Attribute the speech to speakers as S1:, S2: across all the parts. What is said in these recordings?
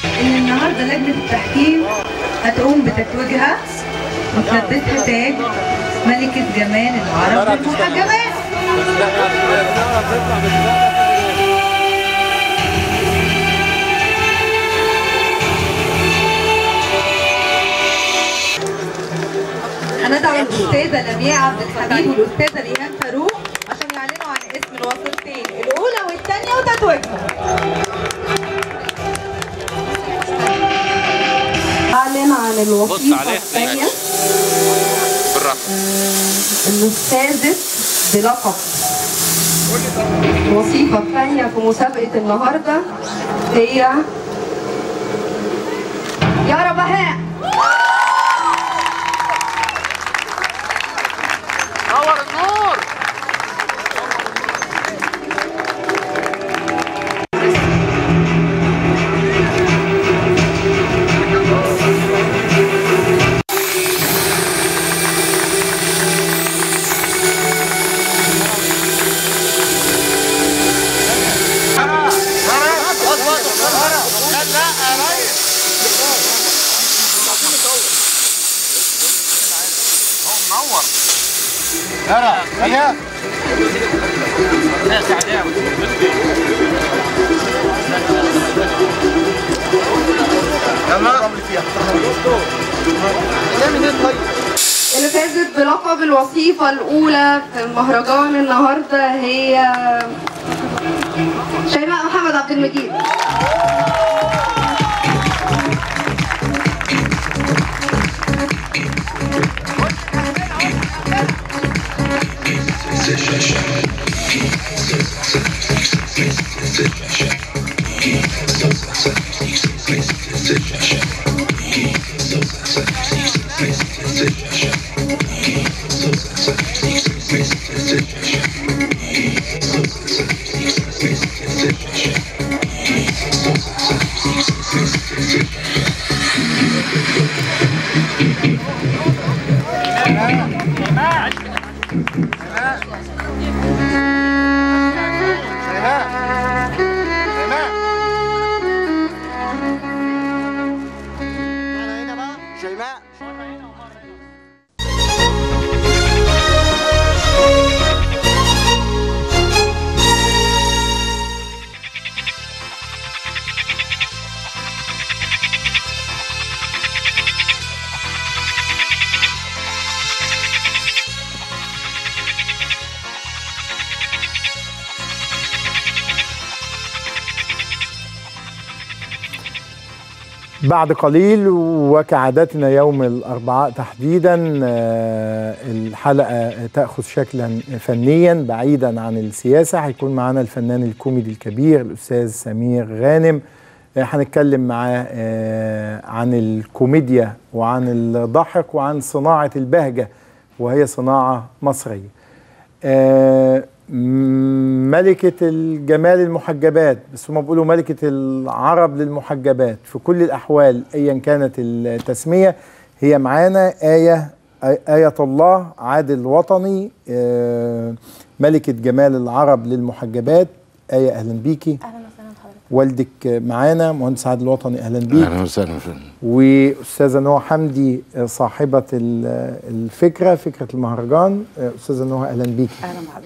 S1: ان النهارده لجنه التحكيم هتقوم بتتويجها وتلبسها تاج ملكه جمال العرب المحجبات هندعو الاستاذه لمياء عبد الحميد والاستاذه ريهام فاروق عشان يعلنوا عن اسم الوصيفتين الاولى والثانيه وتتويجهم أعلن عن
S2: بص
S1: الوظيفة
S2: عليه
S1: الثانية
S2: بالراحه
S1: الأستاذة بلقب الوظيفة الثانية في مسابقة النهاردة هي يارا بهاء
S2: نور النور
S3: يلا خليها يلا
S1: اللي فازت بلقب الوظيفة الأولى في المهرجان النهاردة هي شيماء محمد عبد المجيد
S3: شيماء شيماء أنا هنا بقى شيماء
S4: بعد قليل وكعادتنا يوم الأربعاء تحديدا آه، الحلقة تأخذ شكلا فنيا بعيدا عن السياسة هيكون معنا الفنان الكوميدي الكبير الأستاذ سمير غانم آه، هنتكلم معاه آه، عن الكوميديا وعن الضحك وعن صناعة البهجة وهي صناعة مصرية آه، ملكة الجمال المحجبات بس هم بيقولوا ملكة العرب للمحجبات في كل الأحوال أيا كانت التسمية هي معانا آية آية الله عادل وطني آه، ملكة جمال العرب للمحجبات آية أهلا بيكي
S5: اهلا وسهلا بحضرتك
S4: والدك معانا مهندس عادل وطني أهلا بيك
S6: اهلا وسهلا فندم
S4: واستاذه نوى حمدي آه، صاحبه ال- الفكره فكره المهرجان آه، استاذه نوى اهلا بيكي
S5: اهلا بحضرتك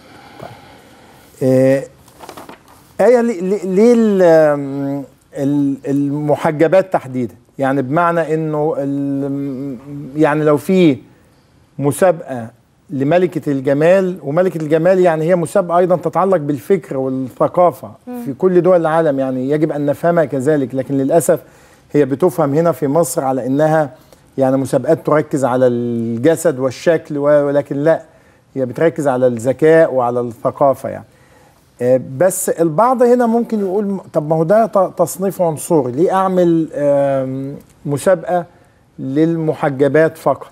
S4: آه، آية ليه- ليه ليه ال- آم، ال- المحجبات تحديدا؟ يعني بمعنى انه ال- يعني لو في مسابقة لملكة الجمال وملكة الجمال يعني هي مسابقة أيضا تتعلق بالفكر والثقافة في كل دول العالم يعني يجب أن نفهمها كذلك لكن للأسف هي بتفهم هنا في مصر على أنها يعني مسابقات تركز على الجسد والشكل و- ولكن لا هي بتركز على الذكاء وعلى الثقافة يعني آه، بس البعض هنا ممكن يقول م- طب ما هو ده ت- تصنيف عنصري ليه اعمل آم، مسابقه للمحجبات فقط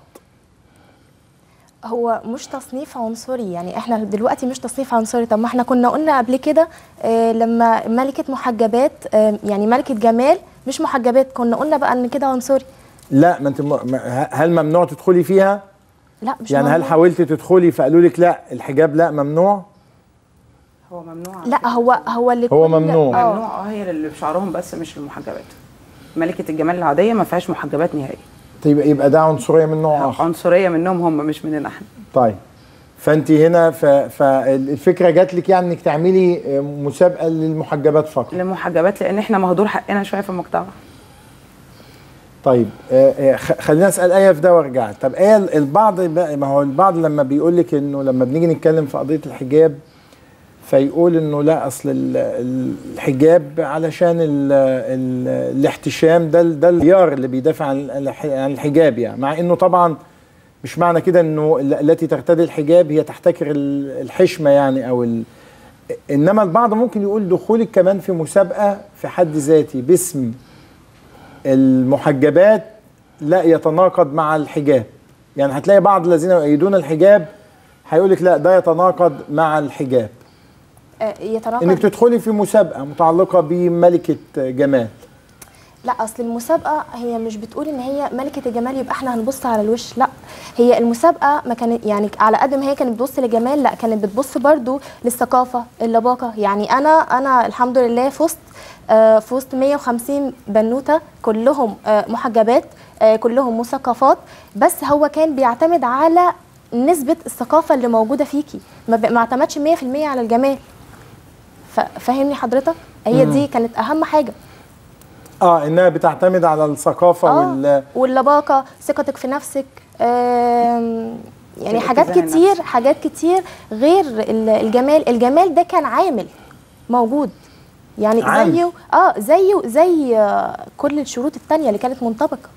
S5: هو مش تصنيف عنصري يعني احنا دلوقتي مش تصنيف عنصري طب ما احنا كنا قلنا قبل كده اه لما ملكة محجبات اه يعني ملكة جمال مش محجبات كنا قلنا بقى ان كده عنصري
S4: لا ما انت م- م- هل ممنوع تدخلي فيها
S5: لا مش
S4: يعني هل
S5: ممنوع.
S4: حاولتي تدخلي فقالوا لك لا الحجاب لا ممنوع
S7: هو ممنوع
S5: لا هو هو اللي
S4: هو
S5: كل-
S4: ممنوع.
S5: اه
S7: ممنوع اه هي اللي بشعرهم بس مش المحجبات
S6: ملكه الجمال العاديه ما فيهاش محجبات نهائي
S4: طيب يبقى ده عنصريه من نوع اخر
S6: عنصريه منهم هم مش مننا احنا
S4: طيب فانت هنا ف... فالفكره جات لك يعني انك تعملي مسابقه للمحجبات فقط
S6: للمحجبات لان احنا مهدور حقنا شويه في المجتمع
S4: طيب آه، آه، خ- خلينا اسال ايه في ده وارجع طب ايه ال- البعض بقى- ما هو البعض لما بيقول لك انه لما بنيجي نتكلم في قضيه الحجاب فيقول انه لا اصل ال- ال- الحجاب علشان ال ال الاحتشام ده ال- ده الخيار اللي بيدافع عن الح- عن الحجاب يعني مع انه طبعا مش معنى كده انه ال- التي ترتدي الحجاب هي تحتكر ال- الحشمه يعني او ال انما البعض ممكن يقول دخولك كمان في مسابقه في حد ذاتي باسم المحجبات لا يتناقض مع الحجاب يعني هتلاقي بعض الذين يؤيدون الحجاب هيقول لك لا ده يتناقض مع الحجاب
S5: آه، يتناقض
S4: انك تدخلي في مسابقه متعلقه بملكه جمال
S5: لا اصل المسابقه هي مش بتقول ان هي ملكه الجمال يبقى احنا هنبص على الوش لا هي المسابقه ما كانت يعني على قد ما هي كانت بتبص لجمال لا كانت بتبص برضو للثقافه اللباقه يعني انا انا الحمد لله فزت آه، في وسط 150 بنوته كلهم آه، محجبات آه، كلهم مثقفات بس هو كان بيعتمد على نسبه الثقافه اللي موجوده فيكي ما ب- ما اعتمدش 100% على الجمال ف- فاهمني حضرتك هي دي كانت اهم حاجه
S4: اه انها بتعتمد على الثقافه
S5: آه،
S4: وال
S5: واللباقه ثقتك في نفسك آم، يعني
S6: في
S5: حاجات
S6: اتزان
S5: كتير
S6: النفس.
S5: حاجات كتير غير ال- الجمال الجمال ده كان عامل موجود يعني
S4: عامل.
S5: زيه اه زيه زي آه، كل الشروط التانية اللي كانت منطبقه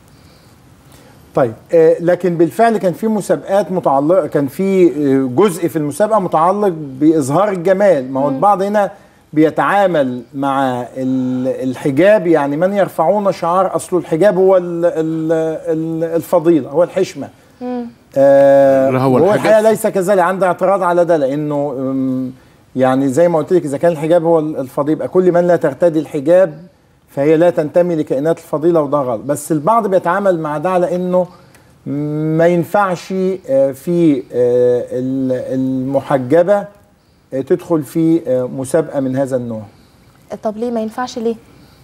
S4: طيب آه لكن بالفعل كان في مسابقات متعلقه كان في آه، جزء في المسابقه متعلق باظهار الجمال ما هو البعض هنا بيتعامل مع ال- الحجاب يعني من يرفعون شعار اصل الحجاب هو ال- ال- ال- الفضيله هو الحشمه آه
S2: لا، هو
S4: هو
S2: الحجاب-
S4: الحقيقه ليس كذلك عندي اعتراض على ده لانه أم، يعني زي ما قلت لك اذا كان الحجاب هو الفضيل يبقى كل من لا ترتدي الحجاب فهي لا تنتمي لكائنات الفضيله وده غلط بس البعض بيتعامل مع ده على انه ما ينفعش آه، في آه، ال- المحجبه آه، تدخل في آه، مسابقه من هذا النوع
S5: طب ليه ما ينفعش ليه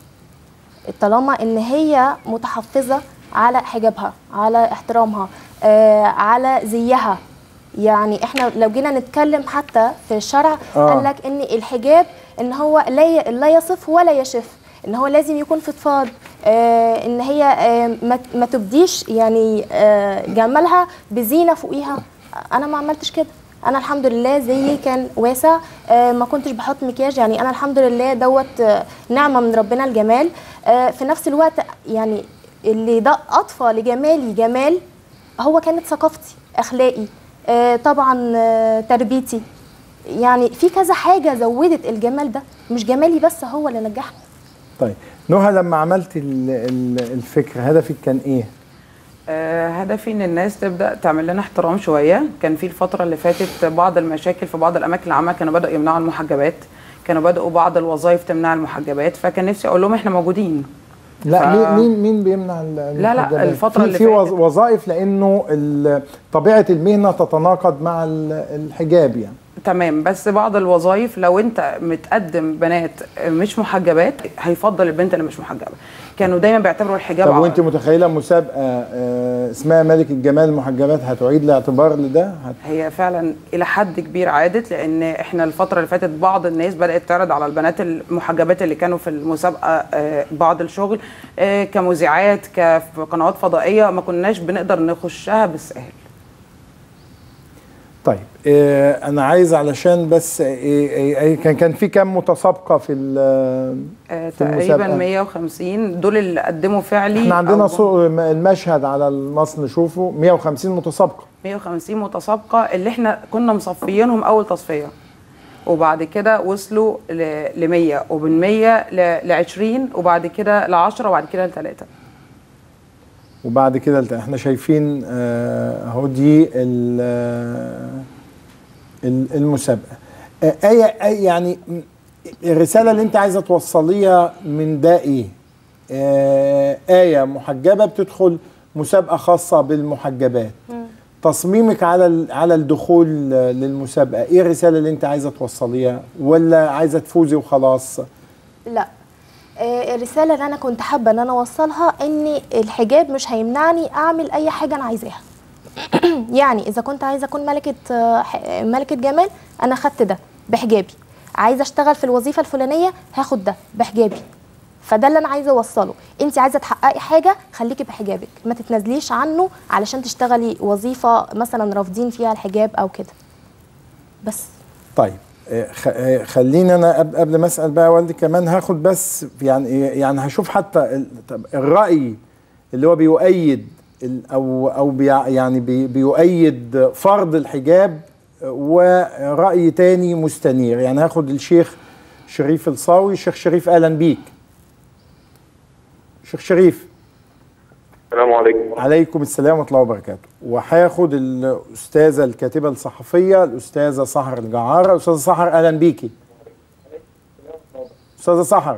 S5: طالما ان هي متحفظه على حجابها على احترامها آه على زيها يعني احنا لو جينا نتكلم حتى في الشرع
S4: آه.
S5: قال لك ان الحجاب ان هو لا ي- لا يصف ولا يشف ان هو لازم يكون فضفاض آه ان هي آه ما, ما تبديش يعني آه جمالها بزينه فوقيها انا ما عملتش كده انا الحمد لله زيي كان واسع آه ما كنتش بحط مكياج يعني انا الحمد لله دوت آه نعمه من ربنا الجمال آه في نفس الوقت يعني اللي ده اضفى لجمالي جمال هو كانت ثقافتي اخلاقي آه طبعا آه تربيتي يعني في كذا حاجه زودت الجمال ده مش جمالي بس هو اللي نجحني
S4: طيب نهى لما عملت ال- ال- الفكره هدفك كان ايه؟
S6: آه، هدفي ان الناس تبدا تعمل لنا احترام شويه كان في الفتره اللي فاتت بعض المشاكل في بعض الاماكن العامه كانوا بداوا يمنعوا المحجبات كانوا بداوا بعض الوظائف تمنع المحجبات فكان نفسي اقول لهم احنا موجودين
S4: لا
S6: ف-
S4: مين مين مين بيمنع ال-
S6: لا، لا،
S4: المحجبات؟
S6: الفترة
S4: في
S6: اللي
S4: في وظ-
S6: فاتت.
S4: وظائف لانه ال- طبيعه المهنه تتناقض مع ال- الحجاب يعني
S6: تمام بس بعض الوظائف لو انت متقدم بنات مش محجبات هيفضل البنت اللي مش محجبه كانوا دايما بيعتبروا الحجاب
S4: طب
S6: عائق.
S4: وانت متخيله مسابقه آه، اسمها ملك الجمال المحجبات هتعيد الاعتبار لده؟ هت...
S6: هي فعلا الى حد كبير عادت لان احنا الفتره اللي فاتت بعض الناس بدات تعرض على البنات المحجبات اللي كانوا في المسابقه آه، بعض الشغل آه، كمذيعات كقنوات فضائيه ما كناش بنقدر نخشها بالسهل
S4: طيب آه، انا عايز علشان بس آه، آه، آه، كان كان في كام متسابقه في ال-
S6: آه،
S4: في
S6: تقريبا
S4: المسابقة.
S6: 150 دول اللي قدموا فعلي
S4: احنا عندنا
S6: أو
S4: صو- المشهد على المص نشوفه 150 متسابقه
S6: 150 متسابقه اللي احنا كنا مصفيينهم اول تصفيه وبعد كده وصلوا ل 100 ومن 100 ل 20 وبعد كده ل 10 وبعد كده ل 3
S4: وبعد كده الت- احنا شايفين آه، اهو دي ال- آه، ال- المسابقه آه، ايه آية- يعني م- الرساله اللي انت عايزه توصليها من ده ايه آه، ايه محجبه بتدخل مسابقه خاصه بالمحجبات تصميمك على ال- على الدخول آه، للمسابقه ايه الرساله اللي انت عايزه توصليها ولا عايزه تفوزي وخلاص
S5: لا آه، الرسالة اللي أنا كنت حابة إن أنا أوصلها إن الحجاب مش هيمنعني أعمل أي حاجة أنا عايزاها. يعني إذا كنت عايزة أكون ملكة آه، ح- ملكة جمال أنا خدت ده بحجابي. عايزة أشتغل في الوظيفة الفلانية هاخد ده بحجابي. فده اللي أنا عايزة أوصله، أنت عايزة تحققي حاجة خليكي بحجابك، ما تتنازليش عنه علشان تشتغلي وظيفة مثلا رافضين فيها الحجاب أو كده. بس
S4: طيب آه، خ- آه، خليني انا قبل قبل ما اسال بقى والدي كمان هاخد بس يعني يعني هشوف حتى ال- طب الراي اللي هو بيؤيد ال- او او بيع يعني بي بيؤيد فرض الحجاب آه، وراي تاني مستنير يعني هاخد الشيخ شريف الصاوي شيخ شريف اهلا بيك شيخ شريف
S7: السلام عليكم
S4: عليكم السلام ورحمه الله وبركاته وهاخد الاستاذه الكاتبه الصحفيه الاستاذه سحر الجعاره استاذه سحر اهلا بيكي استاذه سحر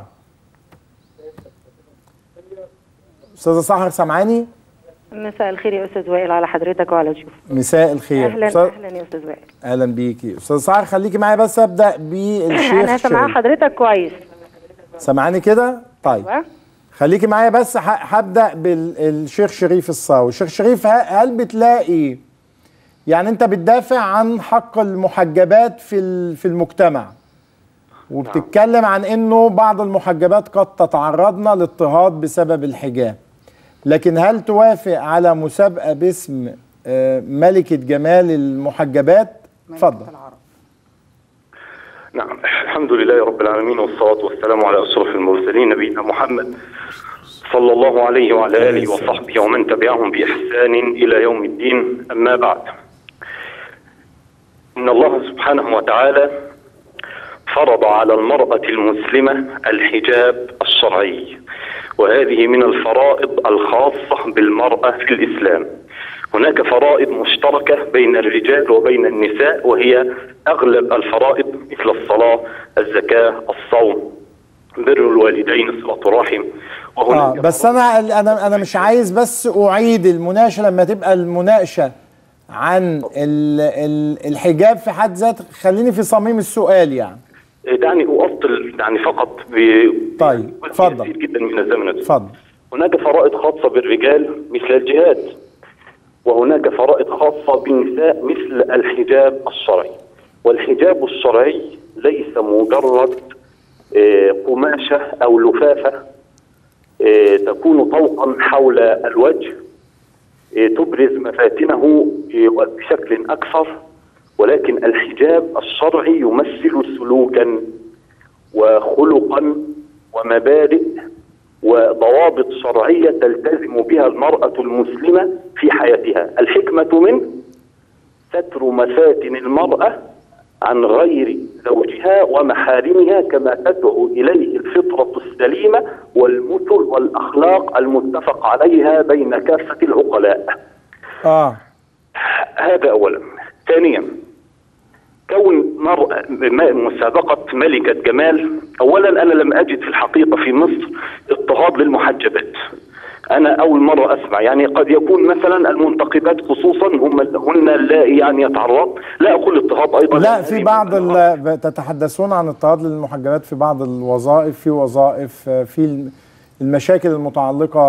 S4: استاذه سحر سامعاني
S8: مساء الخير يا استاذ وائل على حضرتك وعلى ضيوفك
S4: مساء الخير
S8: اهلا
S4: أستاذ-
S8: اهلا يا استاذ وائل
S4: اهلا بيكي استاذه سحر خليكي معايا بس ابدا بالشيخ
S8: انا سامعه
S4: شريف.
S8: حضرتك كويس
S4: سامعاني كده طيب
S8: أيوة.
S4: خليكي معايا بس ه- هبدا بالشيخ شريف الصاوي الشيخ شريف ه- هل بتلاقي يعني انت بتدافع عن حق المحجبات في ال- في المجتمع وبتتكلم عن انه بعض المحجبات قد تتعرضن لاضطهاد بسبب الحجاب لكن هل توافق على مسابقه باسم آه، ملكه جمال المحجبات اتفضل
S7: نعم الحمد لله رب العالمين والصلاة والسلام على أشرف المرسلين نبينا محمد صلى الله عليه وعلى آله وصحبه ومن تبعهم بإحسان إلى يوم الدين أما بعد إن الله سبحانه وتعالى فرض على المرأة المسلمة الحجاب الشرعي وهذه من الفرائض الخاصة بالمرأة في الإسلام هناك فرائض مشتركة بين الرجال وبين النساء وهي أغلب الفرائض مثل الصلاة الزكاة الصوم بر الوالدين صلة الرحم
S4: اه
S7: وهناك
S4: بس انا انا انا مش عايز بس اعيد المناقشه لما تبقى المناقشه عن ال ال الحجاب في حد ذاته خليني في صميم السؤال يعني
S7: دعني أؤصل يعني فقط ب
S4: طيب اتفضل
S7: كثير جدا من الزمن
S4: اتفضل
S7: هناك فرائض خاصة بالرجال مثل الجهاد وهناك فرائض خاصة بالنساء مثل الحجاب الشرعي والحجاب الشرعي ليس مجرد آه، قماشة أو لفافة آه، تكون طوقا حول الوجه آه، تبرز مفاتنه آه، بشكل أكثر ولكن الحجاب الشرعي يمثل سلوكا وخلقا ومبادئ وضوابط شرعية تلتزم بها المرأة المسلمة في حياتها الحكمة من ستر مفاتن المرأة عن غير زوجها ومحارمها كما تدعو إليه الفطرة السليمة والمثل والأخلاق المتفق عليها بين كافة العقلاء
S4: اه
S7: هذا أولا ثانيا كون مرأة م- مسابقة ملكة جمال أولا أنا لم أجد في الحقيقة في مصر اضطهاد للمحجبات أنا أول مرة أسمع يعني قد يكون مثلا المنتقبات خصوصا هم هن اللائي يعني يتعرض لا أقول اضطهاد أيضا
S4: لا في بعض ال- تتحدثون عن اضطهاد للمحجبات في بعض الوظائف في وظائف آه، في الم- المشاكل المتعلقة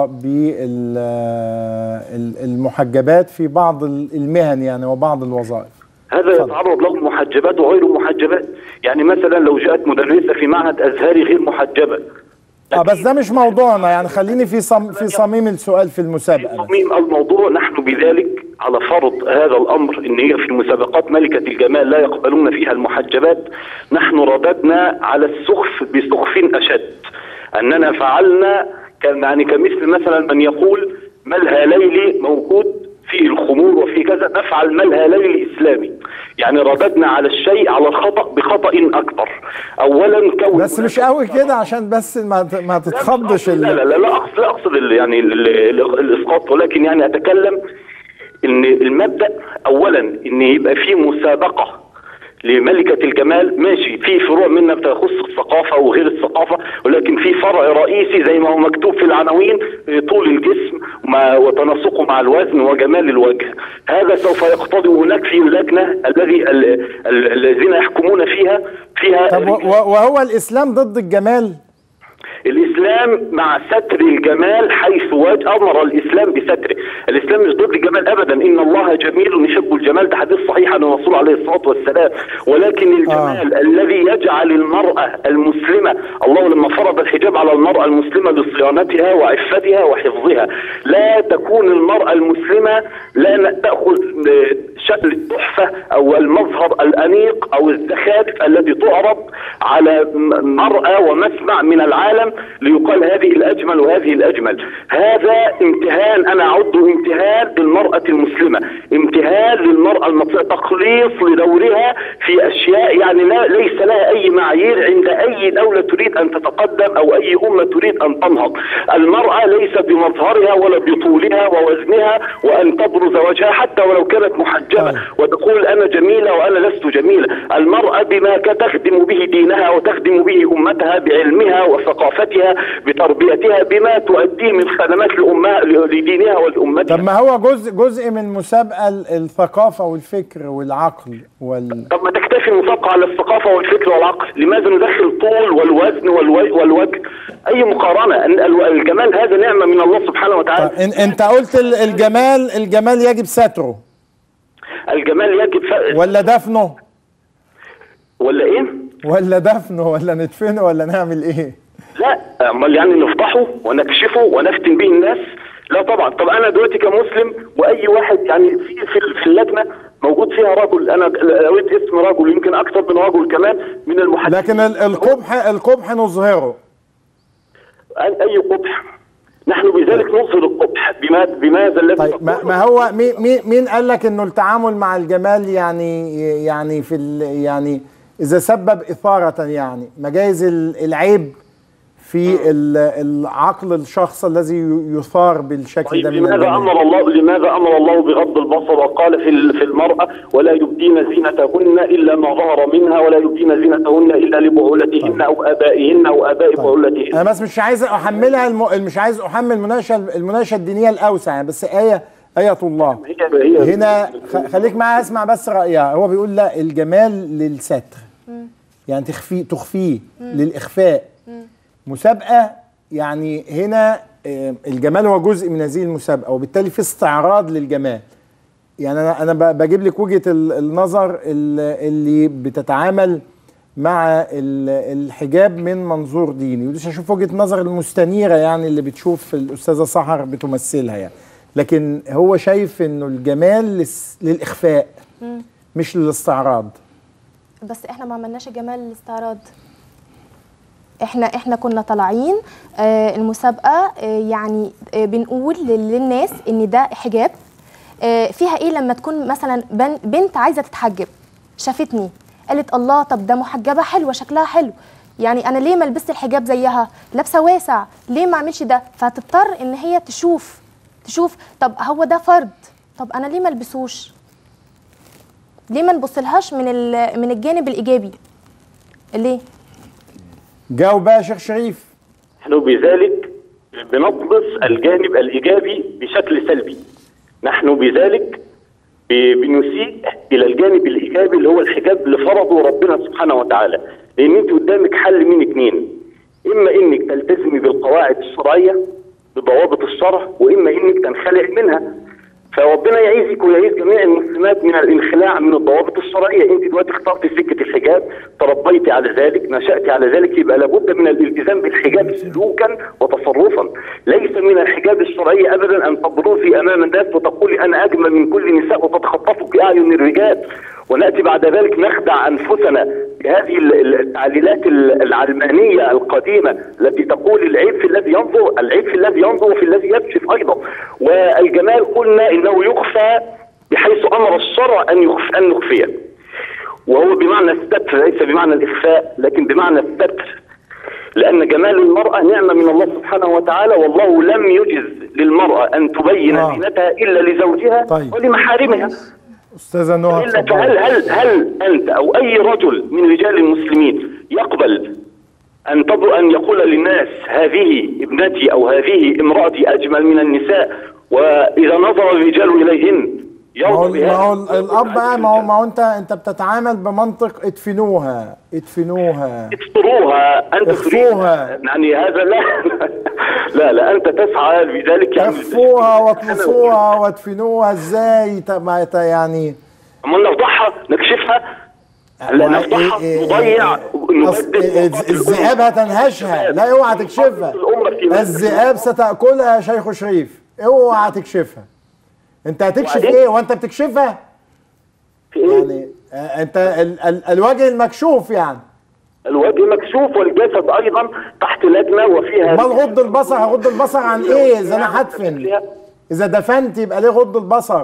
S4: بالمحجبات في بعض ال- المهن يعني وبعض الوظائف
S7: هذا يتعرض له المحجبات وغير المحجبات يعني مثلا لو جاءت مدرسة في معهد أزهري غير محجبة
S4: اه بس ده مش موضوعنا يعني خليني في صم في صميم السؤال في المسابقة بس.
S7: تصميم الموضوع نحن بذلك على فرض هذا الامر ان هي في مسابقات ملكه الجمال لا يقبلون فيها المحجبات نحن رددنا على السخف بسخف اشد اننا فعلنا كان يعني كمثل مثلا من يقول ملهى ليلي موجود في الخمور وفي كذا نفعل ملهى ليلي اسلامي يعني رددنا على الشيء على الخطا بخطا اكبر اولا كون
S4: بس مش قوي كده عشان بس ما ت- ما تتخضش
S7: لا لا
S4: ال-
S7: لا لا اقصد لا اقصد ال- يعني ال- ال- الاسقاط ولكن يعني اتكلم ان المبدا اولا ان يبقى في مسابقه لملكة الجمال ماشي في فروع منها بتخص الثقافة وغير الثقافة ولكن في فرع رئيسي زي ما هو مكتوب في العناوين آه، طول الجسم وما- وتناسقه مع الوزن وجمال الوجه هذا سوف يقتضي هناك في اللجنة الذي ال- ال- الذين يحكمون فيها فيها
S4: طب و- و- وهو الاسلام ضد الجمال
S7: الاسلام مع ستر الجمال حيث وجه امر الاسلام بستره الاسلام مش ضد الجمال ابدا ان الله جميل يحب الجمال ده حديث صحيح عن الرسول عليه الصلاه والسلام ولكن الجمال آه. الذي يجعل المراه المسلمه الله لما فرض الحجاب على المراه المسلمه لصيانتها وعفتها وحفظها لا تكون المراه المسلمه لا تاخذ شكل التحفه او المظهر الانيق او الزخارف التي تعرض على مرأى ومسمع من العالم ليقال هذه الاجمل وهذه الاجمل هذا امتهان انا اعده امتهان للمراه المسلمه امتهان للمراه المصريه تقليص لدورها في اشياء يعني لا ليس لها اي معايير عند اي دوله تريد ان تتقدم او اي امه تريد ان تنهض المراه ليس بمظهرها ولا بطولها ووزنها وان تبرز وجهها حتى ولو كانت محجبه وتقول انا جميله وانا لست جميله المراه بما تخدم به دينها وتخدم به امتها بعلمها وثقافتها بتربيتها بما تؤديه من خدمات لامها لدينها ولامتها
S4: طب ما هو جزء جزء من مسابقه ال- الثقافه والفكر والعقل وال
S7: طب ما تكتفي المسابقة على الثقافة والفكر والعقل لماذا ندخل الطول والوزن والو- والوجه أي مقارنة أن ال- الجمال هذا نعمة من الله سبحانه وتعالى
S4: إن انت قلت ال- الجمال الجمال يجب ستره
S7: الجمال يجب ف...
S4: ولا دفنه
S7: ولا إيه
S4: ولا دفنه ولا ندفنه ولا نعمل ايه
S7: لا امال يعني نفضحه ونكشفه ونفتن به الناس لا طبعا طب انا دلوقتي كمسلم واي واحد يعني في في, في اللجنه موجود فيها رجل انا قريت اسم رجل يمكن اكثر من رجل كمان من المحدثين
S4: لكن ال- القبح القبح نظهره
S7: اي قبح نحن بذلك نظهر القبح بما بماذا الذي
S4: طيب ما, ما هو مين مين مين قال لك انه التعامل مع الجمال يعني يعني في ال يعني اذا سبب اثاره يعني مجاز ال- العيب في ال- العقل الشخص الذي ي- يثار بالشكل
S7: طيب
S4: ده من
S7: لماذا
S4: الجمال
S7: امر الله لماذا امر الله بغض البصر وقال في ال- في المراه ولا يبدين زينتهن الا ما ظهر منها ولا يبدين زينتهن الا لبعولتهن او ابائهن او اباء بعولتهن
S4: انا بس مش عايز احملها الم... مش عايز احمل المناقشه المناقشه الدينيه الاوسع يعني بس ايه ايه الله
S7: هي هي
S4: هنا خ- خليك معايا اسمع بس رايها هو بيقول لا الجمال للستر يعني تخفي تخفيه للاخفاء مسابقه يعني هنا آه، الجمال هو جزء من هذه المسابقه وبالتالي في استعراض للجمال يعني انا انا ب- بجيب لك وجهه ال- النظر ال- اللي بتتعامل مع ال- الحجاب من منظور ديني ودي اشوف وجهه نظر المستنيره يعني اللي بتشوف الاستاذه سحر بتمثلها يعني لكن هو شايف انه الجمال لس- للاخفاء مش للاستعراض
S5: بس احنا ما عملناش الجمال الاستعراض احنا احنا كنا طالعين آه المسابقه آه يعني آه بنقول لل- للناس ان ده حجاب آه فيها ايه لما تكون مثلا بن- بنت عايزه تتحجب شافتني قالت الله طب ده محجبه حلوه شكلها حلو يعني انا ليه ما البس الحجاب زيها لابسه واسع ليه ما اعملش ده فهتضطر ان هي تشوف تشوف طب هو ده فرض طب انا ليه ما البسوش ليه ما نبصلهاش من ال- من الجانب الايجابي ليه
S4: جاوب بقى يا شيخ شريف
S7: نحن بذلك بنطمس الجانب الايجابي بشكل سلبي نحن بذلك ب- بنسيء الى الجانب الايجابي اللي هو الحجاب اللي فرضه ربنا سبحانه وتعالى لان انت قدامك حل من اتنين اما انك تلتزمي بالقواعد الشرعيه بضوابط الشرع واما انك تنخلع منها فربنا يعيذك ويعيذ جميع المسلمات من الانخلاع من الضوابط الشرعيه، انت دلوقتي اخترت سكه الحجاب، تربيتي على ذلك، نشات على ذلك، يبقى لابد من الالتزام بالحجاب سلوكا وتصرفا، ليس من الحجاب الشرعي ابدا ان تبرزي امام الناس وتقولي انا اجمل من كل النساء وتتخطفك اعين الرجال، وناتي بعد ذلك نخدع انفسنا بهذه ال- ال- التعليلات ال- العلمانيه القديمه التي تقول العيب في الذي ينظر، العيب في الذي ينظر وفي الذي يكشف ايضا، والجمال قلنا انه يخفى بحيث امر الشرع ان يخفى ان نخفيه. وهو بمعنى الستر ليس بمعنى الاخفاء لكن بمعنى الستر. لان جمال المراه نعمه من الله سبحانه وتعالى والله لم يجز للمراه ان تبين
S4: آه.
S7: زينتها الا لزوجها
S4: طيب.
S7: ولمحارمها.
S4: استاذه نهى
S7: إلا
S4: اتفضلي.
S7: هل هل هل انت او اي رجل من رجال المسلمين يقبل ان تض... ان يقول للناس هذه ابنتي او هذه امراتي اجمل من النساء واذا نظر الرجال اليهن
S4: ما هو
S7: يرضى
S4: ما هو
S7: بهذا.
S4: الاب بقى ما هو ما هو انت انت بتتعامل بمنطق ادفنوها ادفنوها
S7: استروها انت تريد
S4: اخفوها.
S7: يعني هذا لا لا لا انت تسعى بذلك يعني
S4: اخفوها واطمسوها وادفنوها ازاي ت- ما ت- يعني
S7: اما نفضحها نكشفها لا
S4: ما-
S7: نفضحها
S4: إيه- إيه-
S7: نضيع
S4: إيه- أص-
S7: نبدل
S4: الز- الذئاب هتنهشها لا اوعى تكشفها
S7: الأمة في
S4: الذئاب ستاكلها يا شيخ شريف اوعى تكشفها انت هتكشف
S7: وبعدين؟
S4: ايه وانت بتكشفها
S7: في إيه؟
S4: يعني آه، انت ال ال الوجه المكشوف يعني
S7: الوجه مكشوف والجسد ايضا تحت لجنه وفيها
S4: امال غض البصر هغض البصر عن ايه اذا انا هدفن اذا دفنت يبقى ليه غض البصر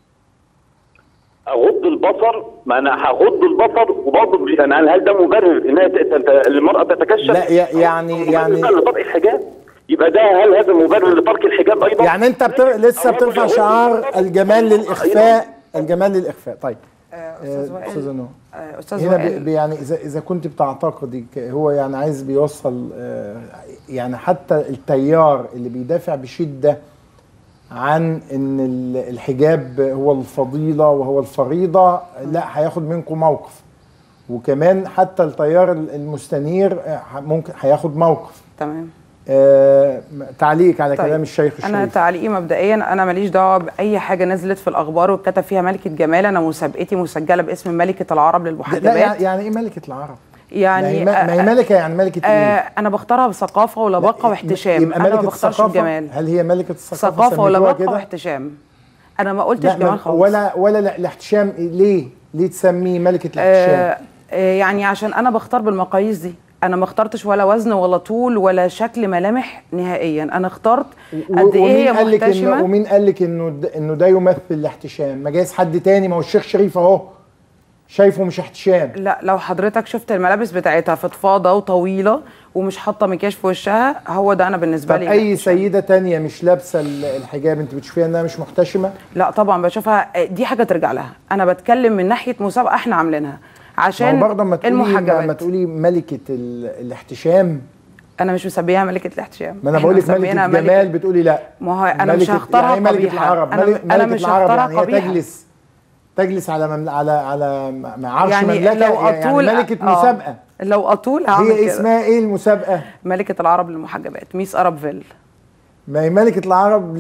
S7: اغض البصر ما انا هغض البصر وبرضه انا هل ده مبرر انها ت- ت- المراه تتكشف؟
S4: لا، ي- يعني-
S7: مبرر
S4: يعني-
S7: لترك الحجاب يبقى ده هل هذا مبرر لترك الحجاب ايضا؟
S4: يعني انت بتر... لسه بترفع شعار الجمال للاخفاء الجمال للاخفاء طيب
S6: استاذ
S4: آه،
S6: وائل
S4: استاذه نور
S6: آه، استاذ
S4: هنا
S6: وائل
S4: بي- يعني اذا اذا كنت بتعتقدي ك- هو يعني عايز بيوصل آه، يعني حتى التيار اللي بيدافع بشده عن ان ال- الحجاب هو الفضيله وهو الفريضه لا هياخد منكم موقف وكمان حتى التيار ال- المستنير آه، ح- ممكن هياخد موقف
S6: تمام
S4: آه، تعليق على
S6: طيب،
S4: كلام الشيخ
S6: انا
S4: الشريف
S6: تعليقي مبدئيا انا ماليش دعوه باي حاجه نزلت في الاخبار واتكتب فيها ملكه جمال انا مسابقتي مسجله باسم ملكه العرب
S4: لا
S6: للمحجبات
S4: يعني يعني ايه ملكه العرب؟
S6: يعني
S4: ما هي ما هي ملكه يعني ملكه ايه؟
S6: آه انا بختارها بثقافه ولباقه واحتشام
S4: يبقى
S6: انا ما
S4: ملكة
S6: بختارش
S4: الثقافة
S6: الجمال
S4: هل هي ملكة الثقافة
S6: ثقافه
S4: سميتوها
S6: ولباقه
S4: كده؟
S6: واحتشام انا ما قلتش
S4: لا
S6: جمال
S4: ما-
S6: خالص
S4: ولا ولا لا- الاحتشام ليه؟ ليه تسميه ملكة الاحتشام؟
S6: آه آه يعني عشان انا بختار بالمقاييس دي انا ما اخترتش ولا وزن ولا طول ولا شكل ملامح نهائيا انا اخترت
S4: و-
S6: قد ايه هي
S4: ومين قال لك انه
S6: محتشمه
S4: ومين قال لك انه د- انه ده يمثل الاحتشام؟ ما جايز حد تاني ما هو الشيخ شريف اهو شايفه مش احتشام
S6: لا لو حضرتك شفت الملابس بتاعتها فضفاضه وطويله ومش حاطه مكياج في وشها هو ده انا بالنسبه
S4: طب
S6: لي
S4: اي
S6: الاحتشام.
S4: سيدة تانية مش لابسة ال- الحجاب انت بتشوفيها انها مش محتشمة؟
S6: لا طبعا بشوفها دي حاجه ترجع لها انا بتكلم من ناحيه مسابقه احنا عاملينها
S4: ما هو
S6: عشان
S4: برضه ما تقولي ما, ما
S6: المحجبات
S4: تقولي ملكة ال- الاحتشام
S6: انا مش مسميها ملكه الاحتشام
S4: ما انا
S6: إحنا
S4: بقول لك
S6: مسميينها
S4: ملكة جمال بتقولي لا
S6: ما هو انا مش
S4: ملكة-
S6: هختارها
S4: يعني ملكة
S6: قبيحة.
S4: العرب
S6: أنا-
S4: ملك-
S6: أنا
S4: ملكة
S6: مش
S4: العرب
S6: هختارها
S4: يعني هي
S6: قبيحة.
S4: تجلس تجلس على ممل على على م- عرش
S6: يعني
S4: مملكة
S6: لو
S4: يعني
S6: اطول
S4: ملكة
S6: آه.
S4: مسابقة
S6: لو اطول هعمل
S4: هي
S6: كده.
S4: اسمها ايه المسابقة؟
S6: ملكه العرب للمحجبات ميس ارب فيل
S4: ما هي ملكة العرب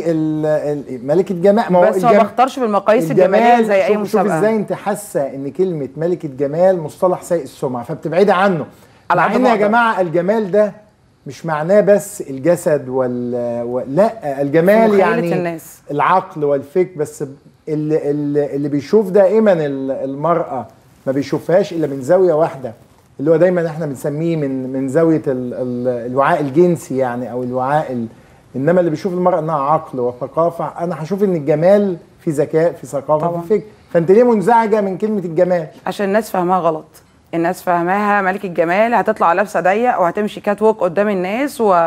S4: لل ملكة جمال ما هو
S6: بس ما
S4: الجم-
S6: بختارش بالمقاييس الجماليه زي اي
S4: شوف, شوف
S6: مسابقه
S4: ازاي انت حاسه ان كلمه ملكه جمال مصطلح سيء السمعه فبتبعدي عنه
S6: على
S4: مع
S6: قد
S4: ان
S6: ما
S4: يا
S6: أقدر.
S4: جماعه الجمال ده مش معناه بس الجسد وال و... لا الجمال
S6: في مخيلة
S4: يعني
S6: الناس.
S4: العقل والفكر بس ب- اللي, اللي, اللي بيشوف دائما ال- المراه ما بيشوفهاش الا من زاويه واحده اللي هو دايما احنا بنسميه من من زاويه ال ال الوعاء الجنسي يعني او الوعاء ال انما اللي بيشوف المراه انها عقل وثقافه انا هشوف ان الجمال في ذكاء في ثقافه
S6: طبعاً.
S4: في فكر فانت ليه منزعجه من كلمه الجمال
S6: عشان الناس فاهماها غلط الناس فاهماها ملكة جمال هتطلع لابسه ضيق وهتمشي كات ووك قدام الناس و